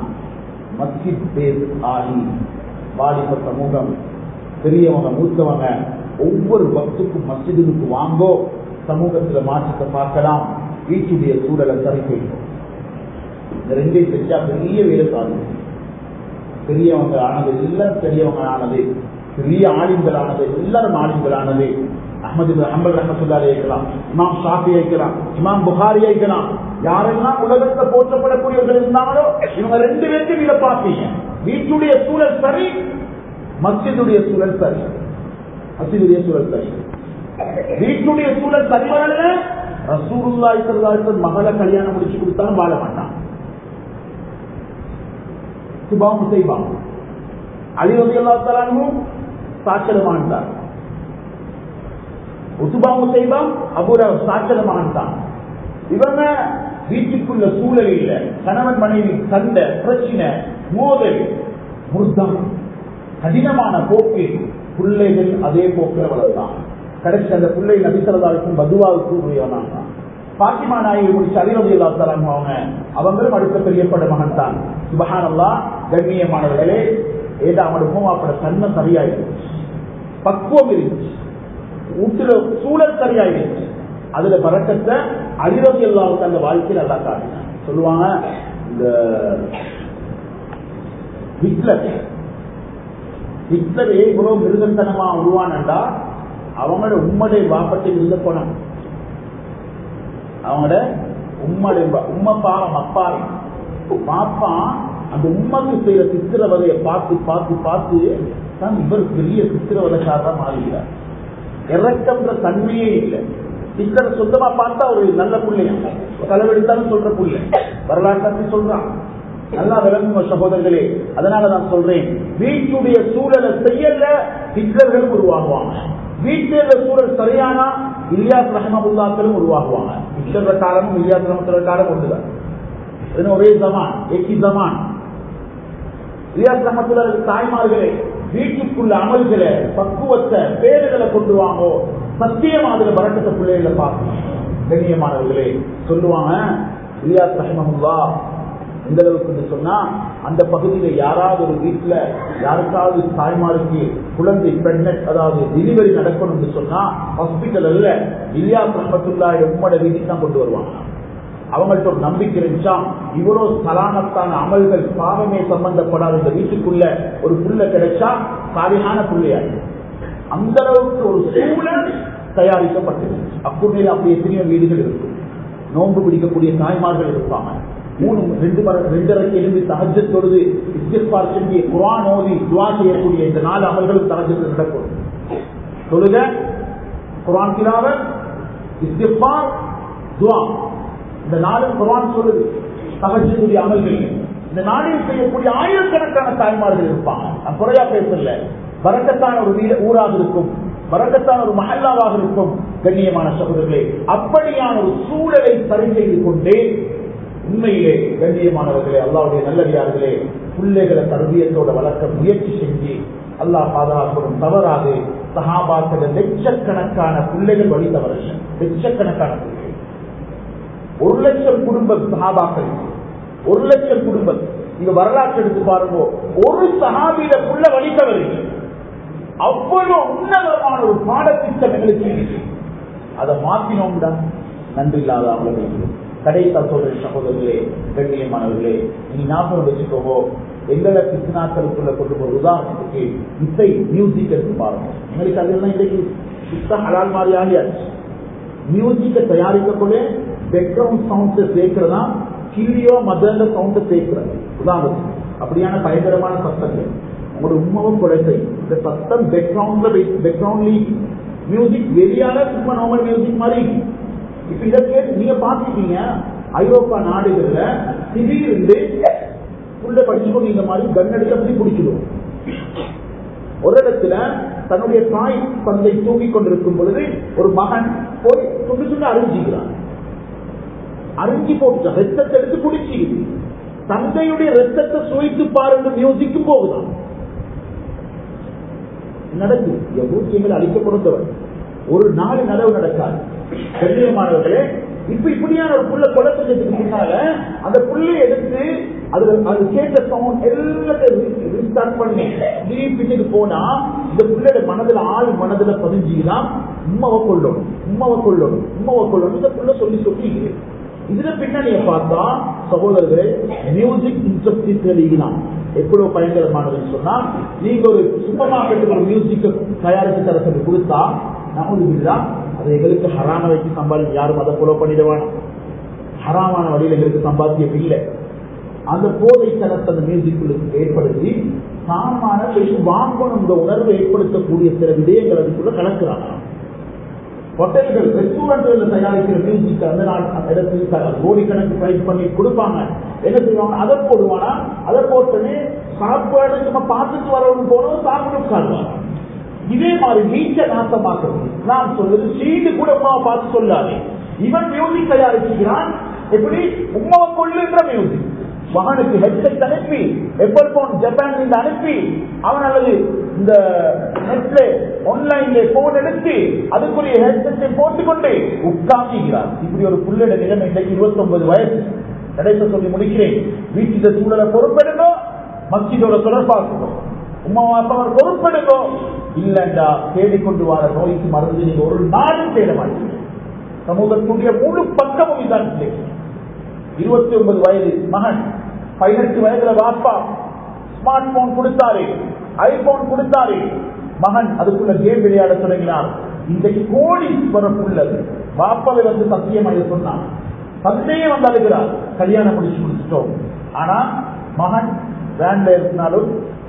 மஸ்ஜித் பேஸ் ஆகி வாலிப சமூகம் பெரியவங்க மூத்தவங்க ஒவ்வொரு பக்துக்கும் மஸ்ஜிதுக்கு வாங்கோ சமூகத்துல மாற்றத்தை பார்க்கலாம் வீட்டுடைய சூழலை சரி செய்யும் இந்த ரெண்டையும் செஞ்சா பெரிய வேலை சாதிக்கும் பெரியவங்க ஆனது எல்லாரும் பெரியவங்க ஆனது பெரிய ஆளுங்கள் ஆனது எல்லாரும் ஆளுங்கள் ஆனது அஹமது அஹமது ரஹமத்துல்லாலே இருக்கலாம் இமாம் ஷாஃபி இருக்கலாம் இமாம் புகாரி இருக்கலாம் யாரெல்லாம் உலகத்தை போற்றப்படக்கூடியவர்கள் இருந்தாங்களோ இவங்க ரெண்டு பேருக்கு நீங்க பார்ப்பீங்க வீட்டுடைய சூழல் சரி மஸ்ஜிதுடைய சூழல் சரி மஸ்ஜிதுடைய சூழல் சரி வீட்டுடைய சூழல் சரி வரல ரசூருல்லா இசல்லாசன் மகளை கல்யாணம் முடிச்சு கொடுத்தாலும் வாழ மாட்டான் சுபாம் செய்வான் அலிரதி அல்லா தலானும் சாட்சரமானார் உசுபாமு செய்வான் அபுர சாட்சரமானான் இவங்க வீட்டுக்குள்ள சூழல் இல்ல கணவன் மனைவி சண்டை பிரச்சனை மோதல் முர்தம் கடினமான போக்கு பிள்ளைகள் அதே போக்கில் வளர்ந்தான் கடைசி அந்த பிள்ளை நபிசரதாவுக்கும் பதுவாவுக்கும் உரியவனாங்க பாத்திமா நாயை முடிச்சு அலிரதி அல்லா தலான் அவங்க அவங்களும் அடுத்த பெரியப்பட மகன் தான் சுபஹானல்லா கண்ணியமானவர்களே ஏதா அவனோட உமாப்பட தன்மை சரியாயிடுச்சு பக்குவம் இருந்துச்சு வீட்டுல சூழல் சரியாயிடுச்சு அதுல பறக்கத்தை அலிரதி அல்லாவுக்கு அந்த வாழ்க்கையில் நல்லா காட்டினான் சொல்லுவாங்க இந்த ஹிட்லர் ஹிட்லர் ஏன் இவ்வளவு மிருகத்தனமா உருவானண்டா அவங்களோட உம்மடைய வாப்பத்தை இருந்த போனான் அவங்களோட உம்மடைய உம்ம பாவம் அப்பாவி பாப்பா அந்த உம்மக்கு செய்யற சித்திரவதையை பார்த்து பார்த்து பார்த்து தான் இவர் பெரிய சித்திரவதைக்காரா மாறுகிறார் இறக்கம்ன்ற தன்மையே இல்லை சித்தரை சொந்தமா பார்த்தா ஒரு நல்ல பிள்ளையா செலவெடுத்தாலும் சொல்ற பிள்ளை வரலாற்று சொல்றான் நல்லா விளங்குங்க சகோதரர்களே அதனால நான் சொல்றேன் வீட்டுடைய சூழலை செய்யல ஹிட்லர்களும் உருவாகுவாங்க வீட்டுல சூழல் சரியானா இலியாஸ் ரஹமபுல்லாக்களும் உருவாகுவாங்க ஹிட்லர் காலமும் இலியாஸ் ரஹமத்துள்ள காலம் ஒன்றுதான் ஒரே ஜமான் எக்கி ஜமான் இலியாஸ் ரஹமத்துள்ள தாய்மார்களே வீட்டுக்குள்ள அமல்களை பக்குவத்தை பேருகளை கொண்டு வாங்கோ சத்தியம் அதுல பறக்கத்த பிள்ளைகளை பார்க்கணும் கண்ணியமானவர்களே சொல்லுவாங்க இலியாஸ் ரஹமமுல்லா எந்த அளவுக்கு சொன்னா அந்த பகுதியில யாராவது ஒரு வீட்டுல யாருக்காவது தாய்மாருக்கு குழந்தை பிரெக்னட் அதாவது டெலிவரி நடக்கணும்னு சொன்னா ஹாஸ்பிட்டல் அல்ல இலியாஸ் ரஹமத்துல்லா உம்மோட வீட்டுக்கு தான் கொண்டு வருவாங்க அவங்கள்ட்ட ஒரு நம்பிக்கை இருந்துச்சா இவ்வளவு சலாமத்தான அமல்கள் பாவமே சம்பந்தப்படாத இந்த வீட்டுக்குள்ள ஒரு புள்ள கிடைச்சா சாலியான புள்ளையா அந்த அளவுக்கு ஒரு சூழல் தயாரிக்கப்பட்டிருக்கு அக்குமையில் அப்படி எத்தனையோ வீடுகள் இருக்கும் நோன்பு பிடிக்கக்கூடிய தாய்மார்கள் இருப்பாங்க மூணு ரெண்டு மர ரெண்டரைக்கு எழுந்து தகஜ தொழுது இஸ்திஃபார் செஞ்சு குரான் ஓதி துவா செய்யக்கூடிய இந்த நாலு அமல்களும் தகஜத்தில் நடக்கும் தொழுக குரான் கிலாவ இஸ்திஃபார் துவா இந்த நாளும் குரான் சொல்லுது தகஜத்துடைய அமல்கள் இந்த நாளில் செய்யக்கூடிய ஆயிரக்கணக்கான தாய்மார்கள் இருப்பாங்க நான் குறையா பேசல வரக்கத்தான ஒரு வீடு ஊராக இருக்கும் வரக்கத்தான ஒரு மஹல்லாவாக இருக்கும் கண்ணியமான சகோதரர்களே அப்படியான ஒரு சூழலை சரி செய்து கொண்டே உண்மையிலே கண்ணியமானவர்களே அல்லாவுடைய நல்லடியார்களே பிள்ளைகளை தர்பியத்தோட வளர்க்க முயற்சி செஞ்சு அல்லாஹ் பாதுகாக்கணும் தவறாது சகாபாக்கள் லட்சக்கணக்கான பிள்ளைகள் வழி தவறல்ல லட்சக்கணக்கான பிள்ளைகள் ஒரு லட்சம் குடும்பம் சகாபாக்கள் ஒரு லட்சம் குடும்பம் நீங்க வரலாற்று எடுத்து பாருங்க ஒரு சகாபியில புள்ள வழி தவறில்லை அவ்வளவு உன்னதமான ஒரு பாடத்திட்டம் எங்களுக்கு இருக்கு. அதை மாத்தினோம்டா நன்றி இல்லாத அவங்களுக்கு கடைசா சொல்ற சகோதரர்களே கண்ணியமானவர்களே நீ ஞாபகம் வச்சுக்கோவோ எங்களை பிசினாக்களுக்குள்ள கொண்டு போற உதாரணத்துக்கு இசை மியூசிக் எடுத்து பாருங்க எங்களுக்கு அதெல்லாம் இன்னைக்கு சுத்த ஹலால் மாதிரி ஆகியாச்சு மியூசிக்கை தயாரிக்கக்குள்ள பேக்ரவுண்ட் சவுண்ட்ஸ் சேர்க்கிறதா கிள்ளியோ மதந்த சவுண்ட் சேர்க்கிறது உதாரணத்துக்கு அப்படியான பயங்கரமான சத்தங்கள் உங்களோட உண்மவும் குறைசை இந்த சத்தம் பேக்ரவுண்ட்ல பேக்ரவுண்ட்லி மியூசிக் வெளியால சும்மா நார்மல் மியூசிக் மாதிரி இப்ப இதை கேட்டு நீங்க பாத்துட்டீங்க ஐரோப்பா நாடுகள்ல திடீர்ந்து உள்ள படிச்சுக்கொண்டு இந்த மாதிரி கன் எடுத்து அப்படி பிடிச்சிடும் ஒரு இடத்துல தன்னுடைய தாய் தந்தை தூங்கிக் கொண்டிருக்கும் பொழுது ஒரு மகன் போய் துண்டு துண்டு அறிஞ்சிக்கிறான் அறிஞ்சி போட்டு ரத்தத்தை எடுத்து குடிச்சு தந்தையுடைய ரத்தத்தை சுவைத்து பாருங்க மியூசிக்கும் போகுதான் நடக்குது பூஜ்யங்கள் அளிக்கப்படுத்தவர் ஒரு நாள் நடவு நடக்காது கண்ணியமானவர்களே இப்ப இப்படியான ஒரு புள்ள கொலை செஞ்சதுக்கு பின்னால அந்த புள்ளைய எடுத்து அதுல அது கேட்ட சவுண்ட் எல்லாத்தையும் ரீஸ்டார்ட் பண்ணி நீ பின்னுக்கு போனா இந்த புள்ளையோட மனதுல ஆள் மனதுல பதிஞ்சுதான் உம்மாவை கொள்ளணும் உம்மாவை கொள்ளணும் உம்மாவை கொள்ளணும் இந்த புள்ள சொல்லி சொல்லி இதுல பின்னணிய பார்த்தா சகோதரர்களே மியூசிக் இன்ஸ்ட்ரக்டர் தெரியுலாம் எவ்வளவு பயங்கரமானதுன்னு சொன்னா நீங்க ஒரு சூப்பர் மார்க்கெட்டுக்கு ஒரு மியூசிக் தயாரித்து தர சொல்லி கொடுத்தா நமது அதை எங்களுக்கு ஹராம வச்சு சம்பாதி யாரும் அதை ஃபாலோ பண்ணிடுவாங்க ஹராமான வழியில் எங்களுக்கு சம்பாத்தியம் இல்லை அந்த போதைத்தனத்தை அந்த மியூசிக்குள்ளுக்கு ஏற்படுத்தி சாமான பேசி வாங்கணும் இந்த உணர்வை ஏற்படுத்தக்கூடிய சில விடயங்கள் அதுக்குள்ள கலக்குறாங்க ஹோட்டல்கள் ரெஸ்டாரண்ட்ல தயாரிக்கிற மியூசிக் அந்த நாள் அந்த இடத்துல கோடிக்கணக்கு பிரைஸ் பண்ணி கொடுப்பாங்க என்ன செய்வாங்க அதை போடுவானா அதை போட்டோன்னே சாப்பாடு நம்ம பார்த்துட்டு வரவங்க போனோம் சாப்பிட்டு உட்காருவாங்க இதே மாதிரி வீச்ச நாசமாக்குறது நான் சொல்றது சீடு கூட உமாவை பார்த்து சொல்லாதே இவன் மியூசிக் தயாரிக்கிறான் எப்படி உமாவை கொள்ளுன்ற மியூசிக் மகனுக்கு ஹெட்செட் அனுப்பி எப்பல் போன் ஜப்பான் இருந்து அனுப்பி அவன் அல்லது இந்த நெட்ல ஆன்லைன்ல போன் எடுத்து அதுக்குரிய ஹெட்செட்டை போட்டுக்கொண்டு உட்கார்ந்துகிறார் இப்படி ஒரு புள்ளட நிலைமை இன்றைக்கு இருபத்தி ஒன்பது வயசு கடைசி சொல்லி முடிக்கிறேன் வீட்டில் சூழலை பொறுப்பெடுங்க மஸ்ஜிதோட தொடர்பாக்குவோம் உமா வாப்பவர் பொறுப்பெடுங்க இல்லண்டா தேடிக்கொண்டு வர நோய்க்கு மருந்து நீங்க ஒரு நாளும் தேட மாட்டீங்க சமூகத்துடைய முழு பக்கமும் இதான் இருபத்தி ஒன்பது வயது மகன் பதினெட்டு வயதுல வாப்பா ஸ்மார்ட் போன் கொடுத்தாரு ஐபோன் கொடுத்தாரு மகன் அதுக்குள்ள கேம் விளையாட தொடங்கினார் இன்றைக்கு கோடி வரப்புள்ளது வாப்பாவை வந்து சத்தியம் அது சொன்னான் தந்தையே வந்து அழுகிறார் கல்யாணம் முடிச்சு முடிச்சிட்டோம் ஆனா மகன் வேன்ல இருந்தாலும்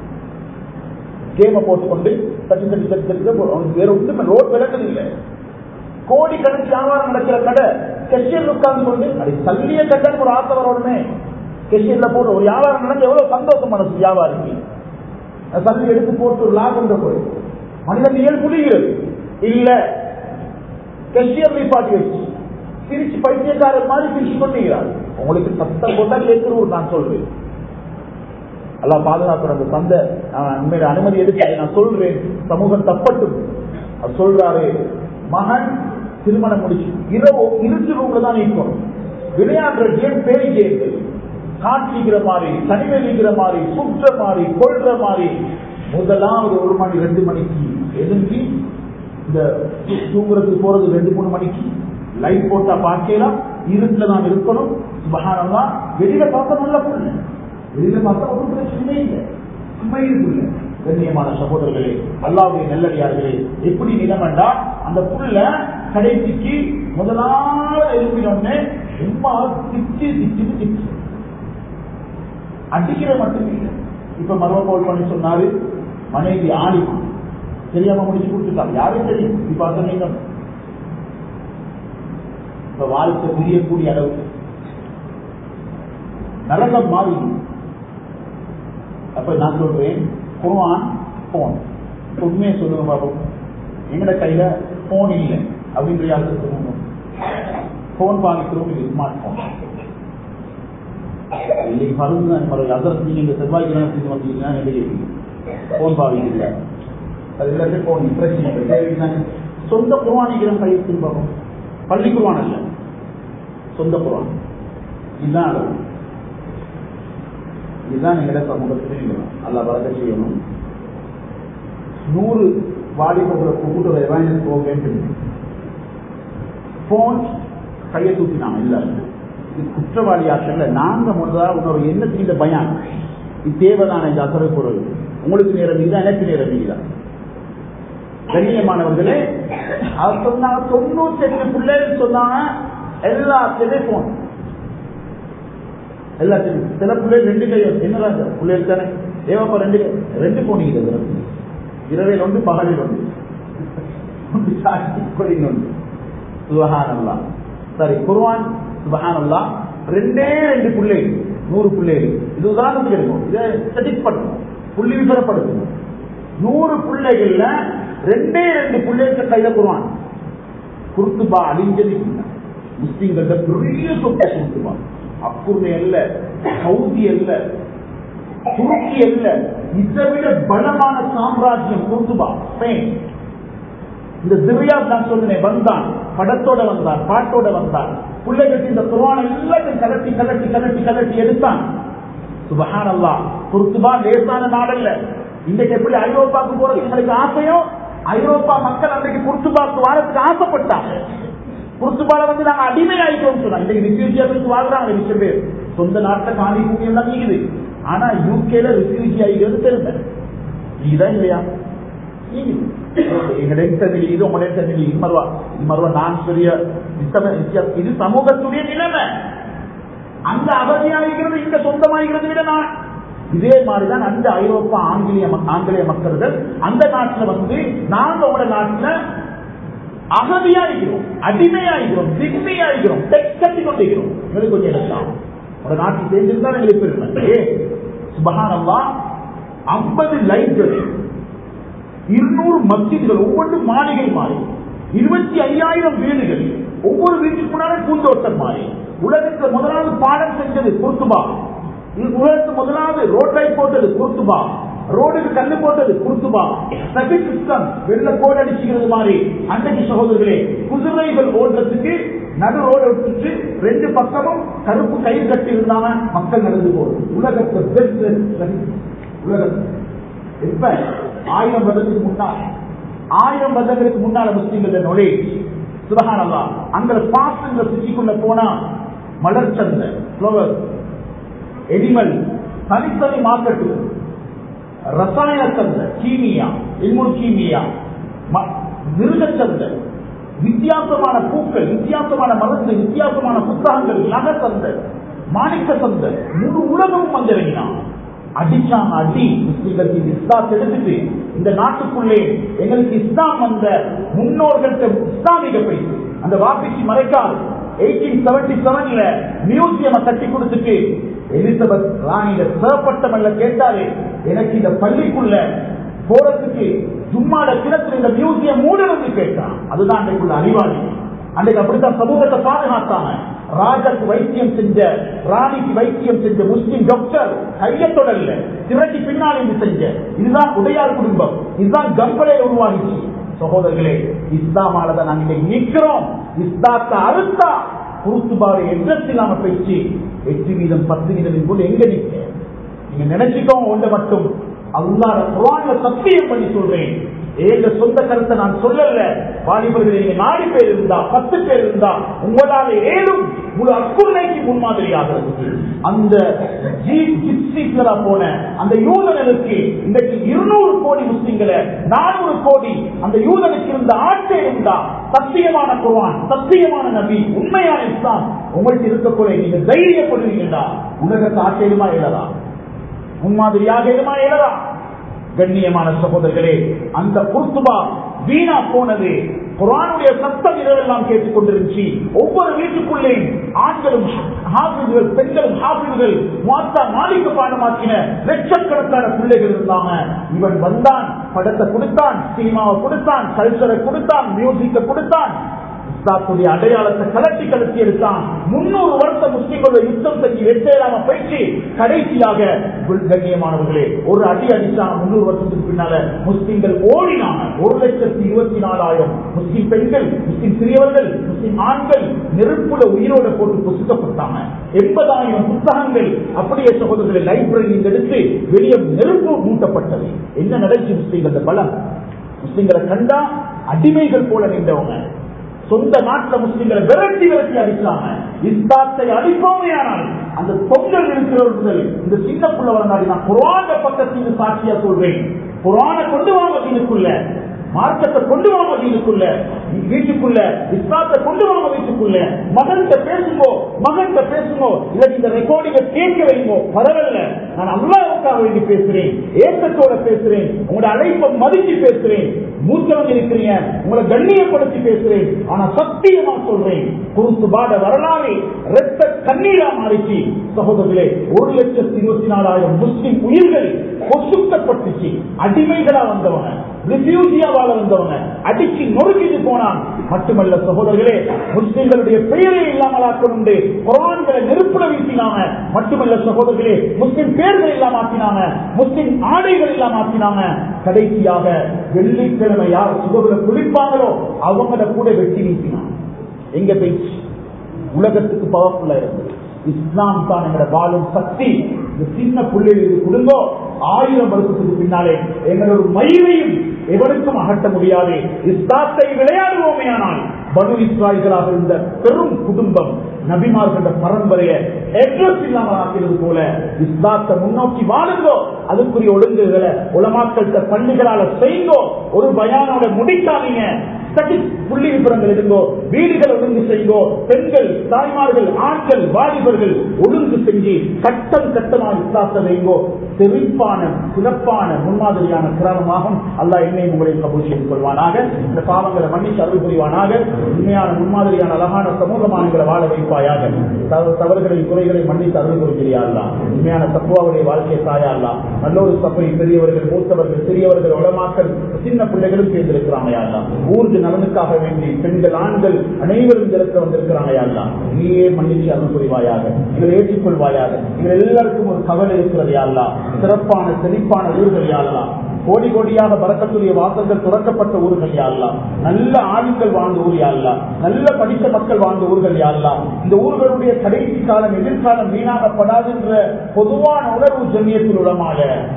கேம போட்டுக்கொண்டு தட்டி தட்டி தட்டி தட்டி அவனுக்கு வேற ஒன்றுமே ரோட் விளக்குது இல்லை கோடி கணக்கு வியாபாரம் நடக்கிற கடை கெஷியர் உட்கார்ந்து கொண்டு அது சல்லிய கட்டன்னு ஒரு ஆசை வரணுமே கெஷியர்ல போட்டு ஒரு வியாபாரம் நடந்து எவ்வளவு சந்தோஷம் மனசு வியாபாரிக்கு சல்லி எடுத்து போட்டு ஒரு லாபம் போய் மனிதன் இயல் புரிகிறது இல்ல கெஷியர் நிப்பாட்டி வச்சு சிரிச்சு பைத்தியக்காரர் மாதிரி சிரிச்சு கொண்டுகிறார் உங்களுக்கு சத்தம் போட்டா கேட்கிறோம் நான் சொல்றேன் அல்லா பாதுகாக்கிற அந்த தந்தை உண்மையில அனுமதி எடுத்து நான் சொல்றேன் சமூகம் தப்பட்டும் அது சொல்றாரு மகன் திருமணம் முடிச்சு இரவு இருட்டு ரூம்ல தான் இருக்கணும் விளையாடுற கேம் பேய் கேம்கள் காட்டிக்கிற மாதிரி தனிமையிலிக்கிற மாதிரி சுற்ற மாதிரி கொள்ற மாதிரி முதலாவது ஒரு மணி ரெண்டு மணிக்கு எதுங்கி இந்த தூங்குறதுக்கு போறது ரெண்டு மூணு மணிக்கு லைட் போட்டா பார்க்கலாம் இருட்டுல தான் இருக்கணும் மகானம்லாம் வெளியில பார்த்தா நல்ல பொண்ணு வெளியில பார்த்தா ஒரு பிரச்சனை இல்லை சும்மா இருக்குல்ல கண்ணியமான சகோதரர்களே அல்லாவுடைய நெல்லடியார்களே எப்படி நிலமண்டா அந்த புள்ள கடைசிக்கு முதலாவது எழுப்பினோடனே சும்மா திச்சு திச்சுன்னு திச்சு அடிக்கிற மட்டும் இல்லை இப்ப மர்ம போல் பண்ணி சொன்னாரு மனைவி ஆலிமா தெரியாம முடிச்சு கொடுத்துட்டாங்க யாரும் தெரியும் இப்ப சொன்னீங்க இப்ப வாழ்க்கை புரியக்கூடிய அளவு நரகம் மாறி அப்ப நான் சொல்றேன் குர்ஆன் போன் உண்மையை சொல்லுங்க பாப்போம் எங்கட கையில போன் இல்லை அப்படின்ற யாருக்கு சொல்லுங்க போன் பாவிக்கிறோம் இது ஸ்மார்ட் போன் இன்னைக்கு மருந்து தான் மறு அதற்கு நீங்க செவ்வாய்க்கிழமை செஞ்சு வந்தீங்கன்னா எனக்கு போன் பாவிக்கல அது எல்லாத்தையும் போன் பிரச்சனை இல்லை தேவையான சொந்த குர்வானிக்கிறோம் கையை பார்ப்போம் பள்ளி குர்வான் அல்ல சொந்த குர்வான் இதுதான் அளவு இதுதான் எங்கட சமூகத்தில் அல்ல வளர்க்க செய்யணும் நூறு வாலிபர்களை கூப்பிட்டு ரெவாயினஸ் போகேன் போன் கையை தூக்கினாங்க இல்ல இது குற்றவாளி ஆற்றல நாங்க முதலா உன்னோட எண்ணத்துக்கு இந்த பயம் இது தேவைதான இந்த அசர பொருள் உங்களுக்கு நேரம் நீதான் எனக்கு நேரம் நீதான் கண்ணியமானவர்களே அவர் சொன்னாங்க தொண்ணூத்தி எட்டு பிள்ளைகள் சொன்னாங்க எல்லாத்துலயுமே போன் எல்லாத்தையும் சில பிள்ளைகள் ரெண்டு கை என்னடா பிள்ளைகள் தானே ஏவாப்பா ரெண்டு கை ரெண்டு போனீங்க இரவில் ஒன்று பகலில் ஒன்று ஒன்று சாட்சி கொடிங்க ஒன்று சுபஹானல்லா சரி குர்வான் சுபஹானல்லா ரெண்டே ரெண்டு பிள்ளைகள் நூறு பிள்ளைகள் இது உதாரணத்துக்கு எடுக்கும் இதை ஸ்டடிக் பண்ணும் புள்ளி விவரப்படுத்தணும் நூறு பிள்ளைகள்ல ரெண்டே ரெண்டு பிள்ளைகள் கையில குர்வான் குருத்துபா அழிஞ்சது முஸ்லீம்கிட்ட பெரிய சொத்தை குருத்துபா அக்குர்மை அல்ல சவுதி அல்ல துருக்கி அல்ல இதை விட பலமான சாம்ராஜ்யம் குர்துபா ஸ்பெயின் இந்த திரியா நான் சொன்னேன் வந்தான் படத்தோட வந்தான் பாட்டோட வந்தான் பிள்ளைகளுக்கு இந்த குர்ஆன் எல்லாத்தையும் கலட்டி கலட்டி கலட்டி கலட்டி எடுத்தான் சுபஹானல்லா குர்துபா லேசான நாடல்ல இன்றைக்கு எப்படி ஐரோப்பாவுக்கு போறது எங்களுக்கு ஆசையோ ஐரோப்பா மக்கள் அன்றைக்கு குர்துபாக்கு வாரத்துக்கு ஆசைப்பட்டாங்க குர்துபால வந்து நாங்க அடிமையாயிட்டோம் சொன்னா இன்றைக்கு ரிஃப்யூஜியாவுக்கு வாழ்றாங்க விஷயம் பேர் சொந்த நாட்டுல காணி பூமி எல்லாம் நீங்குது ஆனா யூகேல ரிஃப்யூஜி ஆகிறது தெரியல நீதான் இல்லையா எங்களுடைய இது உங்களுடைய இது மறுவா இது மறுவா நான் பெரிய இது சமூகத்துடைய நிலைமை அந்த அவதியாகிறது இங்க சொந்தமாகிறது விட நான் இதே மாதிரிதான் அந்த ஐரோப்பா ஆங்கிலேய ஆங்கிலேய மக்கள்கள் அந்த நாட்டுல வந்து நாங்க உங்களோட நாட்டுல அகதியாகிறோம் அடிமையாகிறோம் திண்மையாகிறோம் கட்டி கொண்டிருக்கிறோம் எங்களுக்கு கொஞ்சம் எடுக்கலாம் ஒரு நாட்டில் சேர்ந்திருந்தா எங்களுக்கு பெருமை சுபகானல்லா ஐம்பது லைப்ரரி இருநூறு மஸ்ஜிதுகள் ஒவ்வொன்று மாளிகை மாறி இருபத்தி ஐயாயிரம் வீடுகள் ஒவ்வொரு வீட்டுக்கு முன்னாலே பூந்தோட்டம் மாறி உலகத்தில் முதலாவது பாடம் செஞ்சது குர்துபா உலகத்து முதலாவது ரோட் லைட் போட்டது குர்துபா ரோடுக்கு கண்ணு போட்டது குர்துபா சர்வீஸ் சிஸ்டம் வெள்ள கோடு அடிச்சுக்கிறது மாதிரி அன்றைக்கு சகோதரர்களே குதிரைகள் ஓடுறதுக்கு நடு ரோடு விட்டுட்டு ரெண்டு பக்கமும் கருப்பு கயிறு கட்டி இருந்தாங்க மக்கள் நடந்து போகுது உலகத்தை உலகத்தில் இப்ப ஆயிரம் வருடத்துக்கு முன்னால் ஆயிரம் வருடங்களுக்கு முன்னால முஸ்லீம்கள் நொழி சுபகானல்லா அங்க பாசுங்கிற சுற்றிக்குள்ள போனா மலர் சந்தை ஃபிளவர் எனிமல் தனித்தனி மார்க்கெட்டு ரசாயன சந்தை கீமியா இன்முன் கீமியா மிருக சந்தை வித்தியாசமான பூக்கள் வித்தியாசமான மருந்து வித்தியாசமான புத்தகங்கள் நகை சந்தை மாணிக்க சந்தை முழு உலகமும் வந்திறங்கினான் அடிச்சாங்க அடி முஸ்லிம்களுக்கு இந்த இஸ்லாத்தை எடுத்துட்டு இந்த நாட்டுக்குள்ளே எங்களுக்கு இஸ்லாம் வந்த முன்னோர்கள்ட்ட இஸ்லாமிக பயிற்சி அந்த வாபிக்கு மறைக்கால் எயிட்டீன் செவன்டி செவன்ல மியூசியம் கட்டி கொடுத்துட்டு எலிசபெத் ராணியில சிறப்பட்டம் அல்ல கேட்டாலே எனக்கு இந்த பள்ளிக்குள்ள போறதுக்கு ஜும்மாட கிணத்துல இந்த மியூசியம் மூடணும்னு கேட்டான் அதுதான் அன்றைக்குள்ள அறிவாளி அன்றைக்கு அப்படித்தான் சமூகத்தை பாதுகாத்தாங்க ராஜாக்கு வைத்தியம் செஞ்ச ராணிக்கு வைத்தியம் செஞ்ச முஸ்லிம் டாக்டர் கையத்தொடர்ல திரட்டி பின்னால் இருந்து செஞ்ச இதுதான் உடையார் குடும்பம் இதுதான் கம்பளை உருவாகிச்சு சகோதரர்களே இஸ்லாமாலதான் நாங்க இன்னைக்கு நிற்கிறோம் இஸ்லாத்தை அறுத்தா குருத்துபாவை எண்ணத்தில் நாம பேச்சு எட்டு வீதம் பத்து வீதம் போது எங்க நிற்க நீங்க நினைச்சுக்கோங்க ஒன்றை மட்டும் அல்லாத குரான்ல சத்தியம் பண்ணி சொல்றேன் எங்க சொந்த கருத்தை நான் சொல்லல வாலிபர்கள் நீங்க நாலு பேர் இருந்தா பத்து பேர் இருந்தா உங்களால ஏதும் முழு அக்குள்ளைக்கு முன்மாதிரியாக அந்த ஜிப்சிகளா போன அந்த யூதனுக்கு இன்றைக்கு இருநூறு கோடி முஸ்லிம்களை நானூறு கோடி அந்த யூதனுக்கு இருந்த ஆட்சே இருந்தா சத்தியமான குர்ஆன் சத்தியமான நபி உண்மையான இஸ்லாம் உங்கள்கிட்ட இருக்கக்கூடிய நீங்க தைரியப்படுவீங்கடா உலகத்தை ஆச்சரியமா எழலாம் முன்மாதிரியாக எதுமா எழலாம் கண்ணியமான சகோதரர்களே அந்த குர்துபா வீணா போனது குரானுடைய சத்தம் இதெல்லாம் கேட்டுக் கொண்டிருந்துச்சு ஒவ்வொரு வீட்டுக்குள்ளே ஆண்களும் ஹாஃபிதுகள் பெண்களும் ஹாஃபிதுகள் மாத்தா மாலிக்க பாடமாக்கின லட்சக்கணக்கான பிள்ளைகள் இருந்தாங்க இவன் வந்தான் படத்தை கொடுத்தான் சினிமாவை கொடுத்தான் கல்ச்சரை கொடுத்தான் மியூசிக்கை கொடுத்தான் இஸ்லாத்துடைய அடையாளத்தை கலட்டி கலத்தி எடுத்தான் முன்னூறு வருஷம் முஸ்லிம்களோட யுத்தம் செஞ்சு வெற்றியலாம பயிற்சி கடைசியாக கண்ணியமானவர்களே ஒரு அடி அடிச்சாங்க முன்னூறு வருஷத்துக்கு பின்னால முஸ்லிம்கள் ஓடினாங்க ஒரு லட்சத்தி இருபத்தி நாலாயிரம் முஸ்லிம் பெண்கள் முஸ்லிம் சிறியவர்கள் முஸ்லிம் ஆண்கள் நெருப்புல உயிரோட போட்டு புசுக்கப்பட்டாங்க எண்பதாயிரம் புத்தகங்கள் அப்படியே சகோதரர்களை லைப்ரரியில் எடுத்து வெளியே நெருப்பு மூட்டப்பட்டது என்ன நடந்துச்சு முஸ்லிம்கள் பலம் முஸ்லிம்களை கண்டா அடிமைகள் போல நின்றவங்க சொந்த நாட்டுல முஸ்லிம்களை விரட்டி விரட்டி அடிச்சாங்க இஸ்லாத்தை அடிப்போமே ஆனால் அந்த தொங்கல் இருக்கிறவர்கள் இந்த சின்ன புள்ள வரங்காடி நான் குரான பக்கத்தில் சாட்சியா சொல்றேன் குரான கொண்டு வாங்க தீனுக்குள்ள மார்க்கத்தை கொண்டு வாங்க வீட்டுக்குள்ள வீட்டுக்குள்ள இஸ்லாத்தை கொண்டு வாங்க வீட்டுக்குள்ள மகன்கிட்ட பேசுங்கோ மகன்கிட்ட பேசுங்கோ இல்ல இந்த ரெக்கார்டிங்க கேட்க வைங்கோ பரவாயில்ல நான் அல்லாவுக்காக வேண்டி பேசுறேன் ஏக்கத்தோட பேசுறேன் உங்களோட அழைப்பை மதிச்சு பேசுறேன் மூத்தவங்க இருக்கிறீங்க உங்களை கண்ணியப்படுத்தி பேசுறேன் ஆனா சத்தியமா சொல்றேன் குருத்து பாட வரலாறு ரத்த கண்ணீரா மாறிச்சு சகோதரர்களே ஒரு லட்சத்தி இருபத்தி நாலாயிரம் முஸ்லிம் உயிர்கள் பொசுக்கப்பட்டுச்சு அடிமைகளா வந்தவங்க ரிஃப்யூஜியா வாழ வந்தவங்க அடிச்சு நொறுக்கிட்டு போனான் மட்டுமல்ல சகோதரர்களே முஸ்லிம்களுடைய பெயரை இல்லாமல் ஆக்கணுண்டு குரான்களை நெருப்புல வீசினாங்க மட்டுமல்ல சகோதரர்களே முஸ்லிம் பேர்கள் இல்லாம ஆக்கினாங்க முஸ்லிம் ஆடைகள் இல்லாம ஆக்கினாங்க கடைசியாக வெள்ளிக்கிழமை யார் சுகத்துல குளிப்பாங்களோ அவங்கள கூட வெட்டி வீசினாங்க எங்க பேச்சு உலகத்துக்கு பவர்ஃபுல்லா இருந்தது இஸ்லாம் தான் எங்களோட வாழும் சக்தி இந்த சின்ன பிள்ளைகளுக்கு கொடுங்கோ ஆயிரம் வருஷத்துக்கு பின்னாலே எங்களோட மயிரையும் எவருக்கும் அகற்ற முடியாது இஸ்லாத்தை விளையாடுவோமே ஆனால் பனு இஸ்ராயல்களாக இருந்த பெரும் குடும்பம் நபிமார்கள பரம்பரையை எட்ரஸ் இல்லாமல் ஆக்கிறது போல இஸ்லாத்தை முன்னோக்கி வாழுங்கோ அதுக்குரிய ஒழுங்குகளை உலமாக்கள்கிட்ட பள்ளிகளால செய்யுங்கோ ஒரு பயானோட முடிக்காதீங்க புள்ளி விபரங்கள் இருங்கோ வீடுகள் ஒழுங்கு செய்யுங்கோ பெண்கள் தாய்மார்கள் ஆண்கள் வாலிபர்கள் ஒழுங்கு செஞ்சு கட்டம் கட்டமாக இஸ்லாத்தை வைங்கோ செழிப்பான சிறப்பான முன்மாதிரியான கிராமமாகும் அல்லாஹ் என்னை உங்களை கபூல் செய்து கொள்வானாக இந்த பாவங்களை மன்னிச்சு அருள் புரிவானாக உண்மையான முன்மாதிரியான அழகான சமூகமான எங்களை வாழ வைப்பாயாக தவ- தவறுகளை குறைகளை மன்னித்து அருள் புரிகிறார்களா உண்மையான தப்புவாவுடைய வாழ்க்கை தாயாரலாம் நல்லொரு சபை பெரியவர்கள் மூத்தவர்கள் சிறியவர்கள் உளமாக்கல் சின்ன பிள்ளைகளும் சேர்ந்திருக்கிறாங்க யாரெல்லாம் ஊர்து நலனுக்காக வேண்டி பெண்கள் ஆண்கள் அனைவரும் திறக்க வந்திருக்கிறாங்க யாரெல்லாம் நீயே மன்னிச்சு அருள் புரிவாயாக எங்களை ஏற்றுக்கொள்வாயாக எங்கள் எல்லாருக்கும் ஒரு கவலை இருக்கிறது யாரெல்லாம் சிறப்பான செழிப்பான ஊர்கள் யாரெல்லாம் கோடி கோடியாக பறக்கக்கூடிய வாசல்கள் துறக்கப்பட்ட ஊர்கள் யாரெல்லாம் நல்ல ஆளுங்கள் வாழ்ந்த ஊர் யாரெல்லாம் நல்ல படித்த மக்கள் வாழ்ந்த ஊர்கள் யாரெல்லாம் இந்த ஊர்களுடைய கடைசி காலம் எதிர்காலம் வீணாகப்படாது என்ற பொதுவான உணர்வு ஜமியத்தில் உடமாக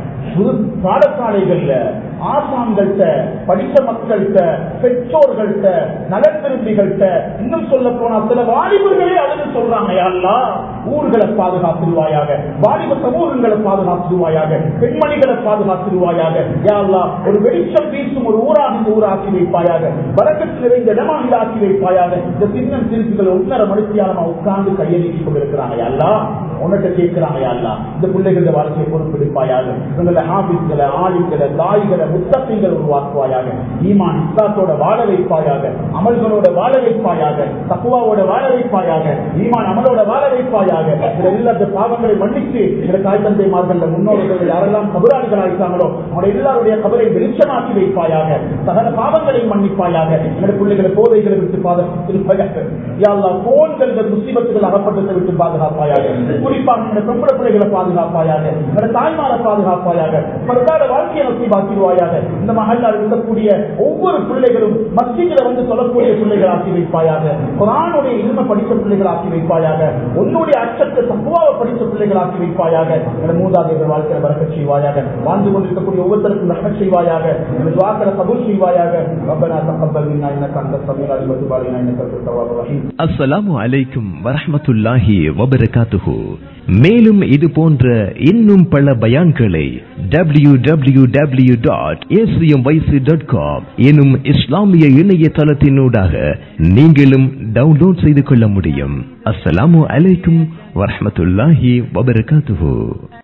பாடசாலைகள்ல ஆசான்கள்ட்ட படித்த மக்கள்கிட்ட பெற்றோர்கள்ட்ட நலத்திரும்பிகள்கிட்ட இன்னும் சொல்ல போனா சில வாலிபர்களே அதுன்னு சொல்றாங்க யாருலா ஊர்களை பாதுகாத்துருவாயாக வாலிப சமூகங்களை பாதுகாத்துருவாயாக பெண்மணிகளை பாதுகாத்துருவாயாக யாருலா ஒரு வெளிச்சம் வீசும் ஒரு ஊராக இந்த ஊராக்கி வைப்பாயாக வழக்கத்தில் நிறைந்த இடமாக இதை ஆக்கி வைப்பாயாக இந்த சின்னம் சிரிப்புகள் ஒன்றரை மணித்தியாலமா உட்கார்ந்து கையெழுத்தி கொண்டிருக்கிறாங்க யாருலா உன்கிட்ட கேட்கிறாங்க யாருலா இந்த பிள்ளைகள வாழ்க்கையை பொறுப்பெடுப்பாயாக இவங்களை ஆபீஸ்களை ஆளுங்களை தாய்களை முத்தப்பீங்கள் உருவாக்குவாயாக ஈமான் இஸ்லாத்தோட வாழ வைப்பாயாக அமல்களோட வாழ வைப்பாயாக தக்குவாவோட வாழ வைப்பாயாக ஈமான் அமலோட வாழ வைப்பாயாக இதுல எல்லா இந்த பாவங்களை மன்னித்து இந்த தாய் தந்தைமார்கள் முன்னோர்கள் யாரெல்லாம் கபராளிகள் ஆயிட்டாங்களோ அவங்களுடைய எல்லாருடைய கபரை வெளிச்சமாக்கி வைப்பாயாக சகல பாவங்களையும் மன்னிப்பாயாக எங்களுடைய பிள்ளைகளை போதைகளை விட்டு பாதுகாத்திருப்பாயாக யாழ்லா போன்கள் முசீபத்துகள் அகப்பட்டத்தை விட்டு பாதுகாப்பாயாக குறிப்பாக எங்களுடைய பெம்பளை பிள்ளைகளை பாதுகாப்பாயாக எங்களுடைய தாய்மாரை பாதுகாப்பாயாக பரதாட வாழ்க்கையை நோக்கி பாக்கிடுவாயாக இந்த மகளால் இருக்கக்கூடிய ஒவ்வொரு பிள்ளைகளும் மஸ்ஜிதில் வந்து சொல்லக்கூடிய பிள்ளைகள் ஆக்கி வைப்பாயாக குரானுடைய இரும படித்த பிள்ளைகள் ஆக்கி வைப்பாயாக உன்னுடைய அச்சத்தை தப்புவாக படித்த பிள்ளைகள் ஆக்கி வைப்பாயாக என மூதாதைகள் வாழ்க்கையில் வரக்க செய்வாயாக வாழ்ந்து கொண்டிருக்கக்கூடிய ஒவ்வொருத்தருக்கும் ரஹ்மத் செய்வாயாக எனது வாக்களை கபூல் செய்வாயாக ரப்பனா தகப்பல் மின்னா இன்னக அந்த சமீர் அலிமத்து பாலினா இன்னக தவாபு ரஹீம் அஸ்ஸலாமு அலைக்கும் வரஹ்மத்துல்லாஹி வபரகாத்துஹு மேலும் இது போன்ற இன்னும் பல பயான்களை W W W dot dot com எனும் இஸ்லாமிய இணையதளத்தினூடாக நீங்களும் டவுன்லோட் செய்து கொள்ள முடியும் அஸ்ஸலாமு அலைக்கும் வரஹ்மத்துல்லாஹி வபரகாத்துஹு